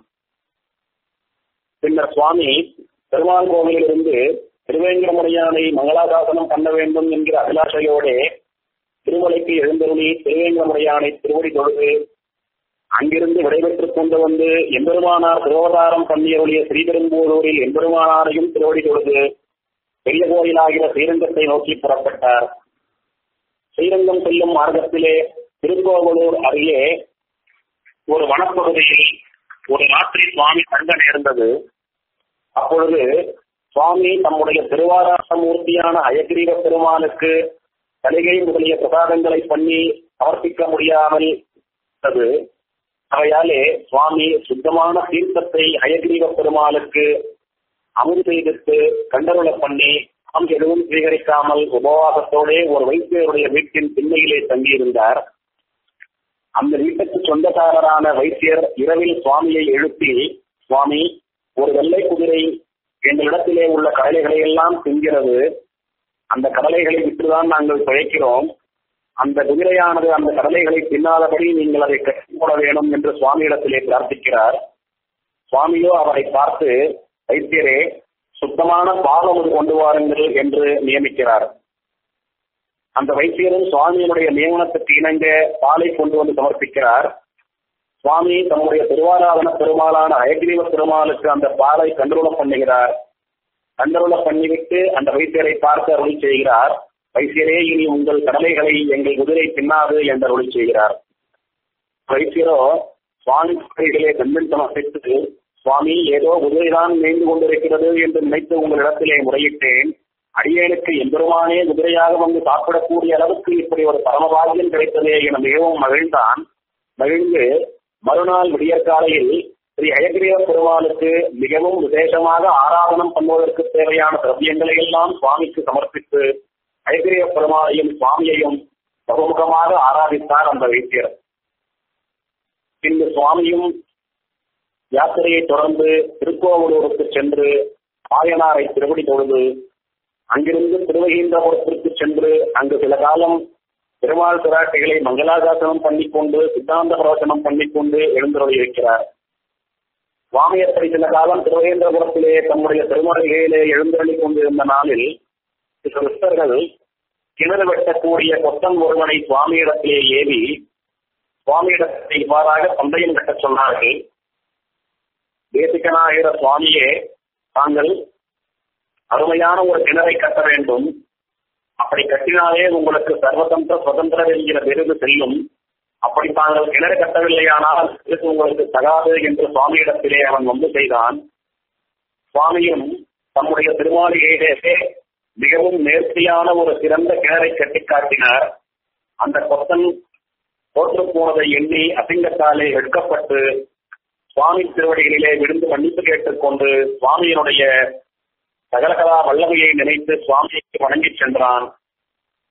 பின்னர் சுவாமி பெருமாள் கோவிலிலிருந்து திருவேங்கடமுடையானை மங்களாசாசனம் பண்ண வேண்டும் என்கிற அபிலாஷையோடே திருமலைக்கு எழுந்தருளி திருவேங்கடமுடையானை திருவடி தொழுது அங்கிருந்து விடைபெற்றுக் கொண்டு வந்து எம்பெருமானார் திருவதாரம் பண்ணியருளிய ஸ்ரீபெரும்பூரூரில் எம்பெருமானாரையும் திருவடி தொழுது பெரிய கோயிலாகிற ஸ்ரீரங்கத்தை நோக்கி புறப்பட்டார் ஸ்ரீரங்கம் செல்லும் மார்க்கத்திலே திருக்கோவலூர் அருகே ஒரு வனப்பகுதியில் ஒரு ராத்திரி சுவாமி தங்க நேர்ந்தது அப்பொழுது சுவாமி தம்முடைய திருவாராச மூர்த்தியான அயக்ரீவ பெருமானுக்கு சலுகை முதலிய பிரசாதங்களை பண்ணி சமர்ப்பிக்க முடியாமல் இருந்தது அவையாலே சுவாமி சுத்தமான தீர்த்தத்தை அயக்ரீவ பெருமாளுக்கு அமுது செய்திட்டு கண்டருள பண்ணி தாம் எதுவும் சுவீகரிக்காமல் உபவாசத்தோடே ஒரு வைத்தியருடைய வீட்டின் திண்ணையிலே தங்கியிருந்தார் அந்த வீட்டுக்கு சொந்தக்காரரான வைத்தியர் இரவில் சுவாமியை எழுப்பி சுவாமி ஒரு வெள்ளை குதிரை எங்களிடத்திலே உள்ள கடலைகளை எல்லாம் தின்கிறது அந்த கடலைகளை விட்டுதான் நாங்கள் பிழைக்கிறோம் அந்த குதிரையானது அந்த கடலைகளை தின்னாதபடி நீங்கள் அதை கட்டி போட வேணும் என்று சுவாமியிடத்திலே பிரார்த்திக்கிறார் சுவாமியோ அவரை பார்த்து வைத்தியரே சுத்தமான பாகம் கொண்டு வாருங்கள் என்று நியமிக்கிறார் அந்த வைத்தியரும் சுவாமியினுடைய நியமனத்துக்கு இணங்க பாலை கொண்டு வந்து சமர்ப்பிக்கிறார் சுவாமி தம்முடைய திருவாராதன பெருமாளான அயக்ரீவ பெருமாளுக்கு அந்த பாலை கண்டுருளம் பண்ணுகிறார் கண்டருள பண்ணிவிட்டு அந்த வைத்தியரை பார்த்து அருளி செய்கிறார் வைத்தியரே இனி உங்கள் கடலைகளை எங்கள் குதிரை பின்னாது என்று அருளி செய்கிறார் வைத்தியரோ சுவாமி குதிரைகளே கண்ணின் சமர்ப்பித்து சுவாமி ஏதோ குதிரைதான் மேய்ந்து கொண்டிருக்கிறது என்று நினைத்து உங்களிடத்திலே முறையிட்டேன் அடியேனுக்கு எம்பெருமானே குதிரையாக வந்து சாப்பிடக்கூடிய அளவுக்கு இப்படி ஒரு பரமபாகியம் கிடைத்ததே என மிகவும் மகிழ்ந்தான் மகிழ்ந்து மறுநாள் விடியற்காலையில் ஸ்ரீ அயகிரிய பெருமாளுக்கு மிகவும் விசேஷமாக ஆராதனம் பண்ணுவதற்கு தேவையான திரவியங்களை எல்லாம் சுவாமிக்கு சமர்ப்பித்து அயகிரிய பெருமாளையும் சுவாமியையும் பகுமுகமாக ஆராதித்தார் அந்த வைத்தியர் பின்பு சுவாமியும் யாத்திரையை தொடர்ந்து திருக்கோவலூருக்கு சென்று ஆயனாரை திருவடி தொழுது அங்கிருந்து திருவகீந்திரபுரத்திற்கு சென்று அங்கு சில காலம் பெருமாள் பிராட்டிகளை மங்களாசாசனம் பண்ணிக்கொண்டு சித்தாந்த பிரவச்சனம் பண்ணிக்கொண்டு எழுந்தருளி இருக்கிறார் சுவாமியப்படி சில காலம் திருவேந்திரபுரத்திலே தம்முடைய திருமலைகளிலே எழுந்தருளி கொண்டிருந்த நாளில் சில விஸ்தர்கள் கிணறு வெட்டக்கூடிய கொத்தன் ஒருவனை சுவாமியிடத்திலே ஏவி சுவாமியிடத்தை இவ்வாறாக பந்தயம் கட்டச் சொன்னார்கள் தேசிகனாகிற சுவாமியே தாங்கள் அருமையான ஒரு கிணறை கட்ட வேண்டும் அப்படி கட்டினாலே உங்களுக்கு சர்வதந்திர சுதந்திரம் என்கிற விருது செல்லும் அப்படி தாங்கள் கிணறு கட்டவில்லையானால் இது உங்களுக்கு தகாது என்று சுவாமியிடத்திலே அவன் வந்து செய்தான் சுவாமியும் தம்முடைய திருமாளிகையிலே மிகவும் நேர்த்தியான ஒரு சிறந்த கிணறை கட்டி காட்டினார் அந்த கொத்தன் தோற்று போனதை எண்ணி அசிங்கத்தாலே எடுக்கப்பட்டு சுவாமி திருவடிகளிலே விழுந்து மன்னிப்பு கேட்டுக்கொண்டு சுவாமியினுடைய சகலகலா வல்லமையை நினைத்து சுவாமிக்கு வணங்கி சென்றான்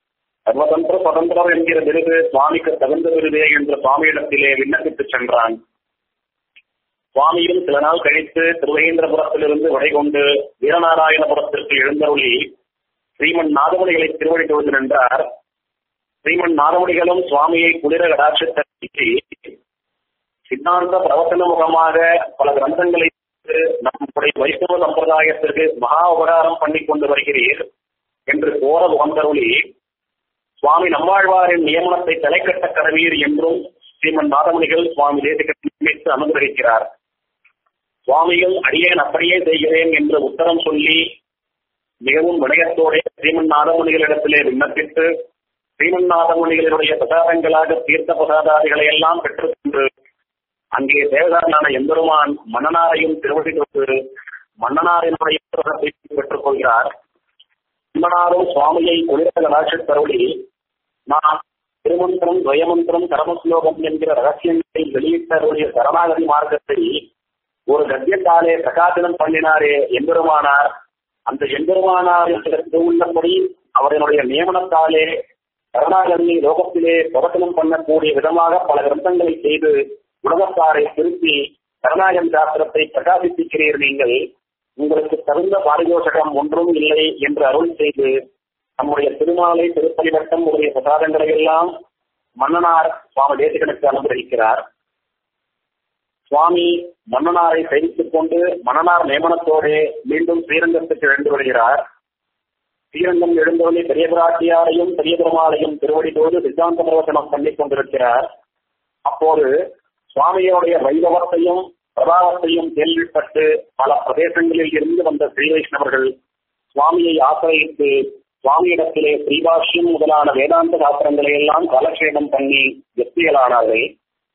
சர்வதந்திர சுதந்திரம் என்கிற விருது சுவாமிக்கு தகுந்த விருதே என்று சுவாமியிடத்திலே விண்ணப்பித்து சென்றான் சுவாமியும் சில நாள் கழித்து திருவேந்திரபுரத்திலிருந்து விடைகொண்டு வீரநாராயணபுரத்திற்கு எழுந்தருளி ஸ்ரீமன் நாதமணிகளை திருவடி தொழுது நின்றார் ஸ்ரீமன் நாதமணிகளும் சுவாமியை குளிர கடாட்சித்தி சித்தாந்த பிரவசன முகமாக பல கிரந்தங்களை நம்முடைய வைஷ்ணவ சம்பிரதாயத்திற்கு மகா உபகாரம் பண்ணி கொண்டு வருகிறீர் என்று கோர முகந்தருளி சுவாமி நம்மாழ்வாரின் நியமனத்தை தலைக்கட்ட கடவீர் என்றும் ஸ்ரீமன் நாதமணிகள் சுவாமி தேசிகத்தை அனுகிரகிக்கிறார் சுவாமிகள் அடியேன் அப்படியே செய்கிறேன் என்று உத்தரம் சொல்லி மிகவும் விடயத்தோட ஸ்ரீமன் நாதமணிகளிடத்திலே விண்ணப்பித்து ஸ்ரீமன் நாதமணிகளுடைய பிரசாதங்களாக தீர்த்த பிரசாதாதிகளை எல்லாம் பெற்றுக்கொண்டு அங்கே தேவதாரனான எம்பெருமான் மன்னனாரையும் திருவடி தொட்டு மன்னனாரினுடைய பெற்றுக் கொள்கிறார் மன்னனாரும் சுவாமியை குளிர கடாட்சி தருளி நான் திருமந்திரம் துவயமந்திரம் கரமஸ்லோகம் என்கிற ரகசியங்களை வெளியிட்டருடைய சரணாகதி மார்க்கத்தை ஒரு கத்தியத்தாலே பிரகாசனம் பண்ணினாரே எம்பெருமானார் அந்த எம்பெருமானாரிடத்து உள்ளபடி அவரினுடைய நியமனத்தாலே கருணாகரனை லோகத்திலே பிரவசனம் பண்ணக்கூடிய விதமாக பல கிரந்தங்களை செய்து உலகத்தாரை திருப்பி கருணாகரன் சாஸ்திரத்தை பிரகாசிப்பிக்கிறீர் நீங்கள் உங்களுக்கு தகுந்த பாரிதோஷகம் ஒன்றும் இல்லை என்று அருள் செய்து நம்முடைய திருமாலை திருப்பதி வட்டம் உடைய பிரசாதங்களை எல்லாம் மன்னனார் சுவாமி தேசிகனுக்கு அனுகிரகிக்கிறார் சுவாமி மன்னனாரை சைவித்துக் கொண்டு மன்னனார் நியமனத்தோடு மீண்டும் ஸ்ரீரங்கத்துக்கு எழுந்து வருகிறார் ஸ்ரீரங்கம் எழுந்தவழி பெரிய பிராட்டியாரையும் பெரிய பெருமாளையும் திருவடித்தோடு சித்தாந்த பிரவசனம் பண்ணிக் கொண்டிருக்கிறார் அப்போது சுவாமியோடைய வைபவத்தையும் பிரபாவத்தையும் கேள்விப்பட்டு பல பிரதேசங்களில் இருந்து வந்த ஸ்ரீ வைஷ்ணவர்கள் சுவாமியை ஆசிரியத்து சுவாமியிடத்திலே ஸ்ரீபாஷ்யம் முதலான வேதாந்த சாஸ்திரங்களை எல்லாம் காலக்ஷேபம் பண்ணி வெற்றியலானார்கள்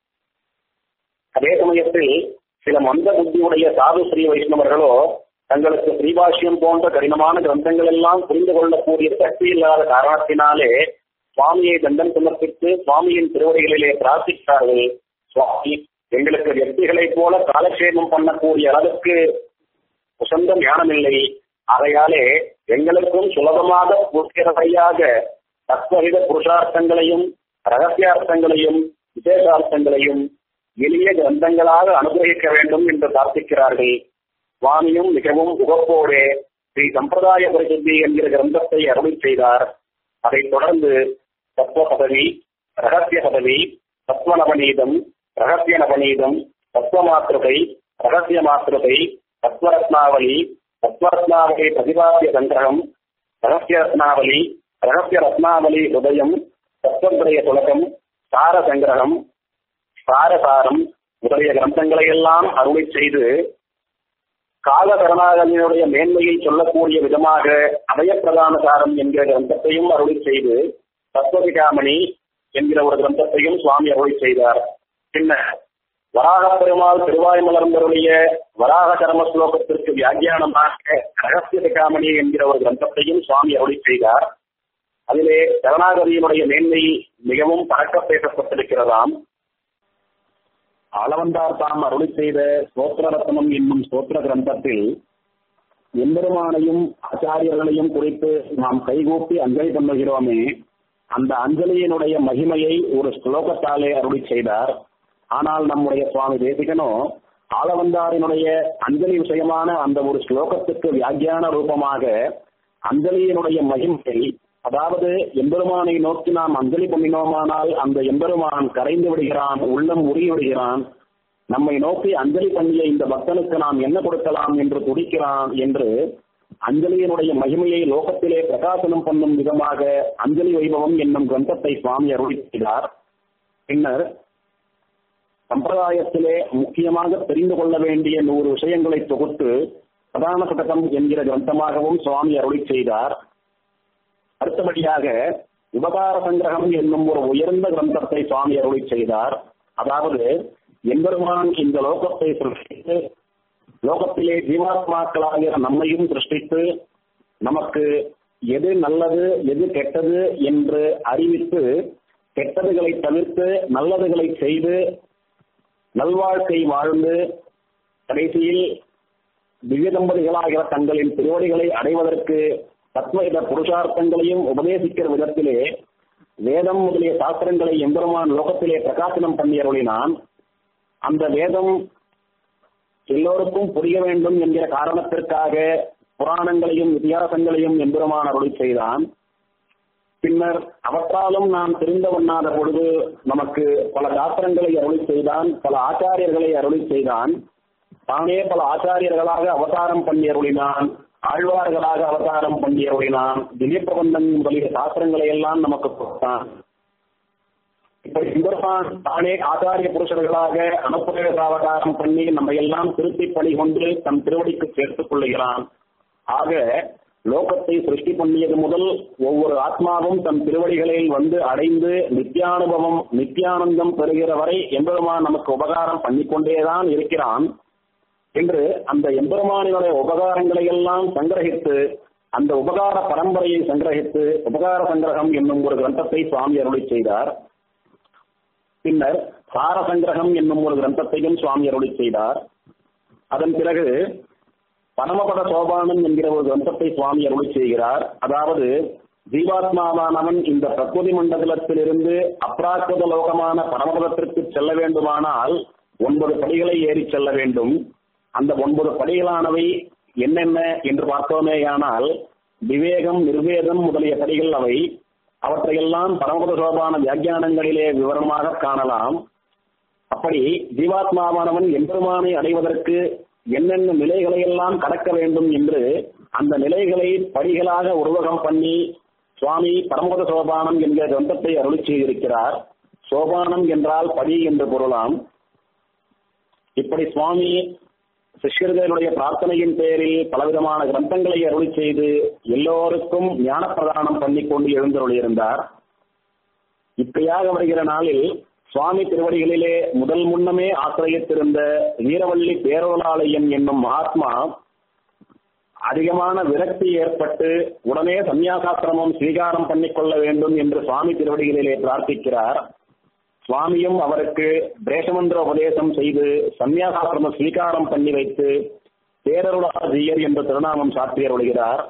அதே சமயத்தில் சில மந்த புத்தியுடைய சாது ஸ்ரீ வைஷ்ணவர்களோ தங்களுக்கு ஸ்ரீபாஷ்யம் போன்ற கடினமான கிரந்தங்கள் எல்லாம் புரிந்து கொள்ளக்கூடிய சக்தி இல்லாத காரணத்தினாலே சுவாமியை தண்டம் சமர்ப்பித்து சுவாமியின் திருவடிகளிலே பிரார்த்தித்தார்கள் சுவாமி எங்களுக்கு வெற்றிகளைப் போல காலக்ஷேபம் பண்ணக்கூடிய அளவுக்கு உசந்த ஞானமில்லை ஆகையாலே எங்களுக்கும் சுலபமாக புரிகிறவையாக தத்வகித புருஷார்த்தங்களையும் ரகசியார்த்தங்களையும் விசேஷார்த்தங்களையும் எளிய கிரந்தங்களாக அனுகிரகிக்க வேண்டும் என்று பிரார்த்திக்கிறார்கள் சுவாமியும் மிகவும் உகப்போடே ஸ்ரீ சம்பிரதாய பரிசுத்தி என்கிற கிரந்தத்தை அருளி செய்தார் அதைத் தொடர்ந்து தத்துவ பதவி ரகசிய பதவி தத்துவ நவநீதம் ரகசிய நவநீதம் தத்துவ மாத்திருகை ரகசிய மாத்திருகை தத்வரத்னாவளி தத்வரத்னாவளி பிரதிபாத்திய சங்கிரகம் ரகசிய ரத்னாவளி ரகசிய ரத்னாவளி உதயம் தத்துவத்துடைய துலகம் சார சங்கிரகம் சாரசாரம் முதலிய கிரந்தங்களை எல்லாம் அருளை செய்து கால கருணாகரனுடைய மேன்மையை சொல்லக்கூடிய விதமாக அபயப்பிரதான சாரம் என்கிற கிரந்தத்தையும் அருளி செய்து தத்துவவிகாமணி என்கிற ஒரு கிரந்தத்தையும் சுவாமி அருளி செய்தார் பின்னர் வராக பெருமாள் திருவாய் மலர்ந்தருடைய வராக கர்ம ஸ்லோகத்திற்கு வியாக்கியானமாக ரகசிய சிகாமணி என்கிற ஒரு கிரந்தத்தையும் சுவாமி அருளி செய்தார் அதிலே கருணாகரியினுடைய மேன்மை மிகவும் பறக்க பேசப்பட்டிருக்கிறதாம் அளவந்தார் தாம் அருளி செய்த ஸ்தோத்திர ரத்னம் என்னும் ஸ்தோத்திர கிரந்தத்தில் எம்பெருமானையும் ஆச்சாரியர்களையும் குறித்து நாம் கைகூப்பி அஞ்சலி பண்ணுகிறோமே அந்த அஞ்சலியினுடைய மகிமையை ஒரு ஸ்லோகத்தாலே அருளி செய்தார் ஆனால் நம்முடைய சுவாமி தேசிகனோ ஆளவந்தாரினுடைய அஞ்சலி விஷயமான அந்த ஒரு ஸ்லோகத்துக்கு வியாக்கியான ரூபமாக அஞ்சலியினுடைய மகிமை அதாவது எம்பெருமானை நோக்கி நாம் அஞ்சலி பண்ணினோமானால் அந்த எம்பெருமான் கரைந்து விடுகிறான் உள்ளம் உருகி விடுகிறான் நம்மை நோக்கி அஞ்சலி பண்ணிய இந்த பக்தனுக்கு நாம் என்ன கொடுக்கலாம் என்று துடிக்கிறான் என்று அஞ்சலியினுடைய மகிமையை லோகத்திலே பிரகாசனம் பண்ணும் விதமாக அஞ்சலி வைபவம் என்னும் கிரந்தத்தை சுவாமி அருளி செய்தார் பின்னர் சம்பிரதாயத்திலே முக்கியமாக தெரிந்து கொள்ள வேண்டிய நூறு விஷயங்களை தொகுத்து பிரதான சதகம் என்கிற கிரந்தமாகவும் சுவாமி அருளி செய்தார் அடுத்தபடியாக உபகார சங்கிரகம் என்னும் ஒரு உயர்ந்த கிரந்தத்தை சுவாமி அருளி செய்தார் அதாவது எம்பெருமான் இந்த லோகத்தை சிருஷ்டித்து லோகத்திலே ஜீவாத்மாக்களாகிற நம்மையும் சிருஷ்டித்து நமக்கு எது நல்லது எது கெட்டது என்று அறிவித்து கெட்டதுகளை தவிர்த்து நல்லதுகளை செய்து நல்வாழ்க்கை வாழ்ந்து கடைசியில் திவ்ய தம்பதிகளாகிற தங்களின் திருவடிகளை அடைவதற்கு தத்வத புருஷார்த்தங்களையும் உபதேசிக்கிற விதத்திலே வேதம் முதலிய சாஸ்திரங்களை எம்பெருமான் லோகத்திலே பிரகாசனம் பண்ணி அருளினான் அந்த வேதம் எல்லோருக்கும் புரிய வேண்டும் என்கிற காரணத்திற்காக புராணங்களையும் இதிகாசங்களையும் எம்பெருமான் அருளி செய்தான் பின்னர் அவற்றாலும் நாம் தெரிந்த ஒண்ணாத பொழுது நமக்கு பல சாஸ்திரங்களை அருளி செய்தான் பல ஆச்சாரியர்களை அருளி செய்தான் தானே பல ஆச்சாரியர்களாக அவதாரம் பண்ணி அருளினான் ஆழ்வார்களாக அவதாரம் பண்ணி அருளினான் திவ்ய பிரபந்தம் முதலிய சாஸ்திரங்களை எல்லாம் நமக்கு கொடுத்தான் இப்படி இந்திரபான் தானே ஆச்சாரிய புருஷர்களாக அனுப்புகிற அவதாரம் பண்ணி நம்ம எல்லாம் திருத்தி பணி கொண்டு தன் திருவடிக்கு சேர்த்துக் கொள்ளுகிறான் ஆக லோகத்தை சிருஷ்டி பண்ணியது முதல் ஒவ்வொரு ஆத்மாவும் தன் திருவடிகளில் வந்து அடைந்து நித்தியானுபவம் நித்தியானந்தம் பெறுகிற வரை எம்பெருமான் நமக்கு உபகாரம் பண்ணிக்கொண்டேதான் இருக்கிறான் என்று அந்த எம்பெருமானினுடைய உபகாரங்களை எல்லாம் சங்கிரகித்து அந்த உபகார பரம்பரையை சங்கிரகித்து உபகார சங்கிரகம் என்னும் ஒரு கிரந்தத்தை சுவாமி அருளி செய்தார் பின்னர் சார சங்கிரகம் என்னும் ஒரு கிரந்தத்தையும் சுவாமி அருளி செய்தார் அதன் பிறகு பரமபத சோபானம் என்கிற ஒரு கிரந்தத்தை சுவாமி அருளி செய்கிறார் அதாவது ஜீவாத்மாவானவன் இந்த பிரकृதி மண்டலத்திலிருந்து அப்ராக்கிருத லோகமான பரமபதத்திற்கு செல்ல வேண்டுமானால் ஒன்பது படிகளை ஏறி செல்ல வேண்டும் அந்த ஒன்பது படிகளானவை என்னென்ன என்று பார்த்தோமேயானால் விவேகம் நிர்வேதம் முதலிய படிகள் அவை அவற்றையெல்லாம் பரமபத சோபான வியாக்கியானங்களிலே விவரமாக காணலாம் அப்படி ஜீவாத்மாவானவன் எம்பெருமானை அடைவதற்கு என்னென்ன நிலைகளை எல்லாம் கடக்க வேண்டும் என்று அந்த நிலைகளை படிகளாக உருவகம் பண்ணி சுவாமி பரமபத சோபானம் என்கிற கிரந்தத்தை அருளி செய்திருக்கிறார் சோபானம் என்றால் படி என்று பொருளாம் இப்படி சுவாமி சிஷ்யர்களுடைய பிரார்த்தனையின் பேரில் பலவிதமான கிரந்தங்களை அருளி செய்து எல்லோருக்கும் ஞான பிரதானம் பண்ணி கொண்டு எழுந்தருளியிருந்தார் இப்படியாக வருகிற நாளில் சுவாமி திருவடிகளிலே முதல் முன்னமே ஆசிரியத்திருந்த வீரவள்ளி பேரோலாலயம் என்னும் மகாத்மா அதிகமான விரக்தி ஏற்பட்டு உடனே சந்நியாசாசிரமம் ஸ்வீகாரம் பண்ணிக்கொள்ள வேண்டும் என்று சுவாமி திருவடிகளிலே பிரார்த்திக்கிறார் சுவாமியும் அவருக்கு பிரேஷமந்திர உபதேசம் செய்து சந்நியாசாசிரம ஸ்வீகாரம் பண்ணி வைத்து பேரருளாஜியர் என்ற திருநாமம் சாற்றியருளுகிறார்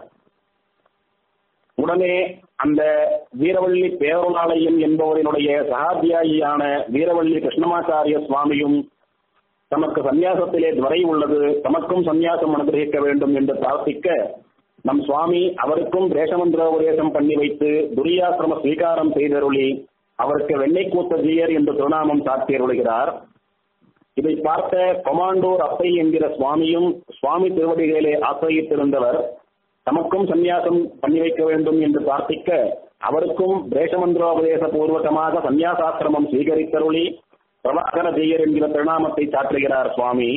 உடனே அந்த வீரவள்ளி பேரருளாலயம் என்பவரினுடைய சகாத்தியாயியான வீரவள்ளி கிருஷ்ணமாச்சாரிய சுவாமியும் தமக்கு சந்நியாசத்திலே துவரை உள்ளது தமக்கும் சந்நியாசம் அனுகிரகிக்க வேண்டும் என்று பிரார்த்திக்க நம் சுவாமி அவருக்கும் தேசமந்திரோபதேசம் பண்ணி வைத்து துரியாசிரம ஸ்வீகாரம் செய்தருளி அவருக்கு வெண்ணெய் கூத்த ஜீயர் என்று திருநாமம் சாட்டியருளுகிறார் இதை பார்த்த கொமாண்டூர் அப்பை என்கிற சுவாமியும் சுவாமி திருவடிகளிலே ஆசிரியத்திருந்தவர் தமக்கும் சந்நியாசம் பண்ணி வைக்க வேண்டும் என்று பிரார்த்திக்க அவருக்கும் தேசமந்திரோபதேச பூர்வகமாக சந்நியாசாசிரமம் ஸ்வீகரித்தருளி பிரபாகர ஜெயர் என்கிற திருநாமத்தை சாற்றுகிறார் சுவாமி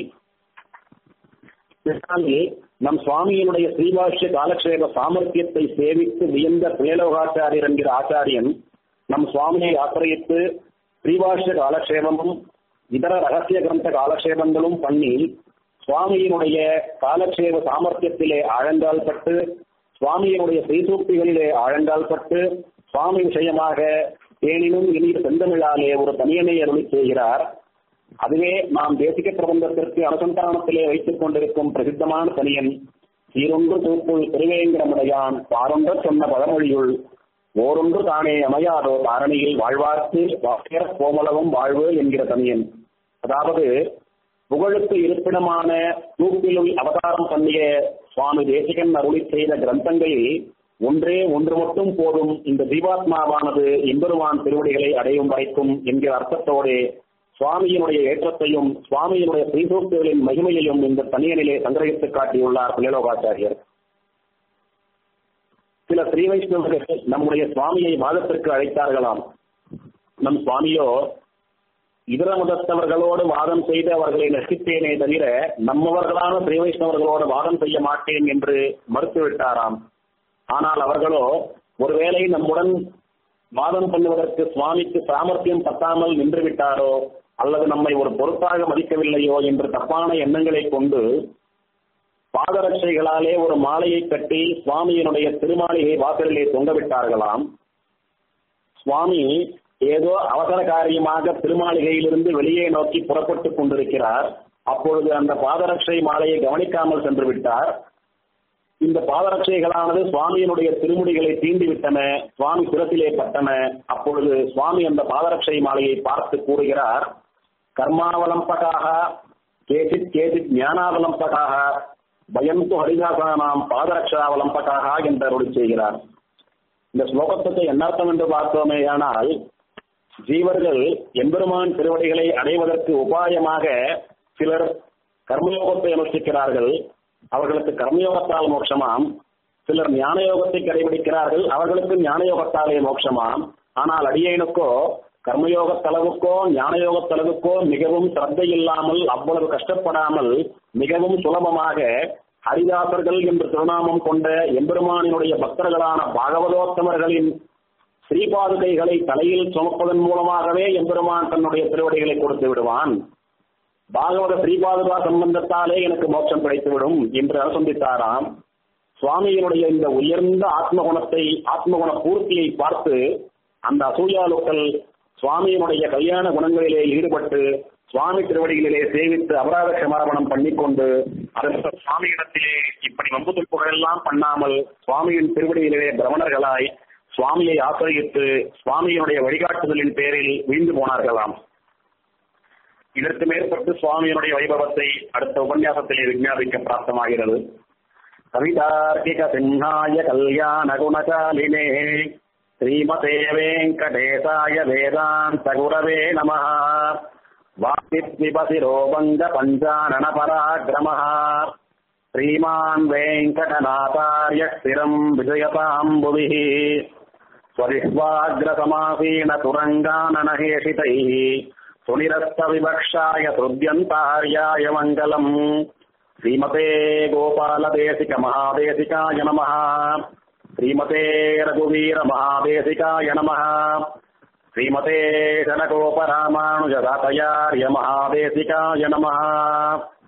இதனாலே நம் சுவாமியினுடைய ஸ்ரீபாஷ்ய காலக்ஷேப சாமர்த்தியத்தை சேவித்து வியந்த பிளேலோகாச்சாரியர் என்கிற ஆச்சாரியன் நம் சுவாமியை ஆசிரியத்து ஸ்ரீபாஷ்ய காலக்ஷேபமும் இதர ரகசிய கிரந்த காலக்ஷேபங்களும் பண்ணி சுவாமியினுடைய காலக்ஷேப சாமர்த்தியத்திலே ஆழங்கால் பட்டு சுவாமியினுடைய செய்சூக்திகளிலே ஆழங்கால் பட்டு சுவாமி விஷயமாக தேனினும் இனிய செந்தமிழாலே ஒரு தனியனை அருளி செய்கிறார் அதுவே நாம் தேசிக பிரபந்தத்திற்கு அனுசந்தானத்திலே வைத்துக் கொண்டிருக்கும் பிரசித்தமான தனியன் சீரொன்று தூப்புள் திருவேங்கடமுடையான் பாரொன்ற சொன்ன பழமொழியுள் ஓரொன்று தானே அமையாதோ தாரணியில் வாழ்வார்க்கு வாக்கியர் கோமலவும் வாழ்வு என்கிற தனியன் அதாவது புகழுக்கு இருப்பிடமான தூப்பிலுள் அவதாரம் பண்ணிய சுவாமி தேசிகன் அருளி செய்த கிரந்தங்களில் ஒன்றே ஒன்று மட்டும் போதும் இந்த ஜீவாத்மாவானது எம்பெருமான் திருவடிகளை அடையும் வரைக்கும் என்கிற அர்த்தத்தோடு சுவாமியினுடைய ஏற்றத்தையும் சுவாமியினுடைய ஸ்ரீசூக்திகளின் மகிமையையும் இந்த தனியனிலே சங்கிரகித்து காட்டியுள்ளார் பிள்ளைலோகாச்சாரியர் சில ஸ்ரீ வைஷ்ணவர்கள் நம்முடைய சுவாமியை வாதத்திற்கு அழைத்தார்களாம் நம் சுவாமியோ இதர மதத்தவர்களோடு வாதம் செய்து அவர்களை நசித்தேனே தவிர நம்மவர்களான ஸ்ரீ வைஷ்ணவர்களோடு வாதம் செய்ய மாட்டேன் என்று மறுத்துவிட்டாராம் ஆனால் அவர்களோ ஒருவேளை நம்முடன் வாதம் பண்ணுவதற்கு சுவாமிக்கு சாமர்த்தியம் பத்தாமல் நின்று விட்டாரோ அல்லது நம்மை ஒரு பொறுப்பாக மதிக்கவில்லையோ என்று தப்பான எண்ணங்களை கொண்டு பாதரட்சைகளாலே ஒரு மாலையை கட்டி சுவாமியினுடைய திருமாளிகை வாசலிலே தொங்கவிட்டார்களாம் சுவாமி ஏதோ அவசர காரியமாக திருமாளிகையிலிருந்து வெளியே நோக்கி புறப்பட்டுக் கொண்டிருக்கிறார் அப்பொழுது அந்த பாதரட்சை மாலையை கவனிக்காமல் சென்று விட்டார் இந்த பாதரட்சைகளானது சுவாமியினுடைய திருமுடிகளை தீண்டிவிட்டன சுவாமி சிரத்திலே பட்டன அப்பொழுது சுவாமி அந்த பாதரட்சை மாலையை பார்த்து கூறுகிறார் கர்மாவலம்பகாக கேசித் கேசித் ஞானாவலம்பகாக பயந்து ஹரிதாசனாம் பாதரட்சாவலம்பகாக என்று அருளி செய்கிறார் இந்த ஸ்லோகத்துக்கு என்ன அர்த்தம் என்று பார்த்தோமேயானால் ஜீவர்கள் எம்பெருமான் திருவடிகளை அடைவதற்கு உபாயமாக சிலர் கர்மயோகத்தை அனுஷ்டிக்கிறார்கள் அவர்களுக்கு கர்மயோகத்தால் மோட்சமாம் சிலர் ஞான யோகத்தை கடைபிடிக்கிறார்கள் அவர்களுக்கு ஞான யோகத்தாலே மோட்சமாம் ஆனால் அடியேனுக்கோ கர்மயோக தளவுக்கோ ஞான யோக தளவுக்கோ மிகவும் சிரத்தை இல்லாமல் அவ்வளவு கஷ்டப்படாமல் மிகவும் சுலபமாக ஹரிதாசர்கள் என்று திருநாமம் கொண்ட எம்பெருமானினுடைய பக்தர்களான பாகவதோத்தமர்களின் ஸ்ரீபாதுகைகளை தலையில் சுமப்பதன் மூலமாகவே எம்பெருமான் தன்னுடைய திருவடிகளை கொடுத்து விடுவான் பாகவத ஸ்ரீபாதுகா சம்பந்தத்தாலே எனக்கு மோட்சம் கிடைத்துவிடும் என்று அனுசந்தித்தாராம் சுவாமியினுடைய இந்த உயர்ந்த ஆத்மகுணத்தை ஆத்மகுண பூர்த்தியை பார்த்து அந்த அசூயாலுக்கள் சுவாமியினுடைய கல்யாண குணங்களிலே ஈடுபட்டு சுவாமி திருவடிகளிலே சேவித்து அபராத க்ஷமாபணம் பண்ணிக்கொண்டு அதற்கு சுவாமியிடத்திலே இப்படி வம்பு துப்புகள் எல்லாம் பண்ணாமல் சுவாமியின் திருவடிகளிலே பிரமணர்களாய் சுவாமியை ஆசிரியத்து சுவாமியினுடைய வழிகாட்டுதலின் பேரில் வீழ்ந்து போனார்களாம் இதற்கு மேற்பட்டு சுவாமியினுடைய வைபவத்தை அடுத்த உபன்யாசத்திலே விஞ்ஞாபிக்க பிராப்தமாகிறது கவிதார்க்கிக சிம்ஹாய கல்யாண குணசாலினே ஸ்ரீமதே வெங்கடேசாய வேதாந்த குரவே நம வாசித்விபசிரோபங்க பஞ்சானன பராக்கிரமः श्रीमान् वेङ्कटनाथार्य स्थिरम् विजयताम्बुभिः स्वविश्वाग्रसमासीनतुरङ्गाननहेषितैः सुनिरस्तविवक्षाय हृद्यन्तार्याय मङ्गलम् श्रीमते गोपालदेशिकमहादेशिकाय नमः श्रीमते रघुवीरमहादेशिकाय नमः श्रीमते जनकोपरामानुजदातयार्य महादेशिकाय नमः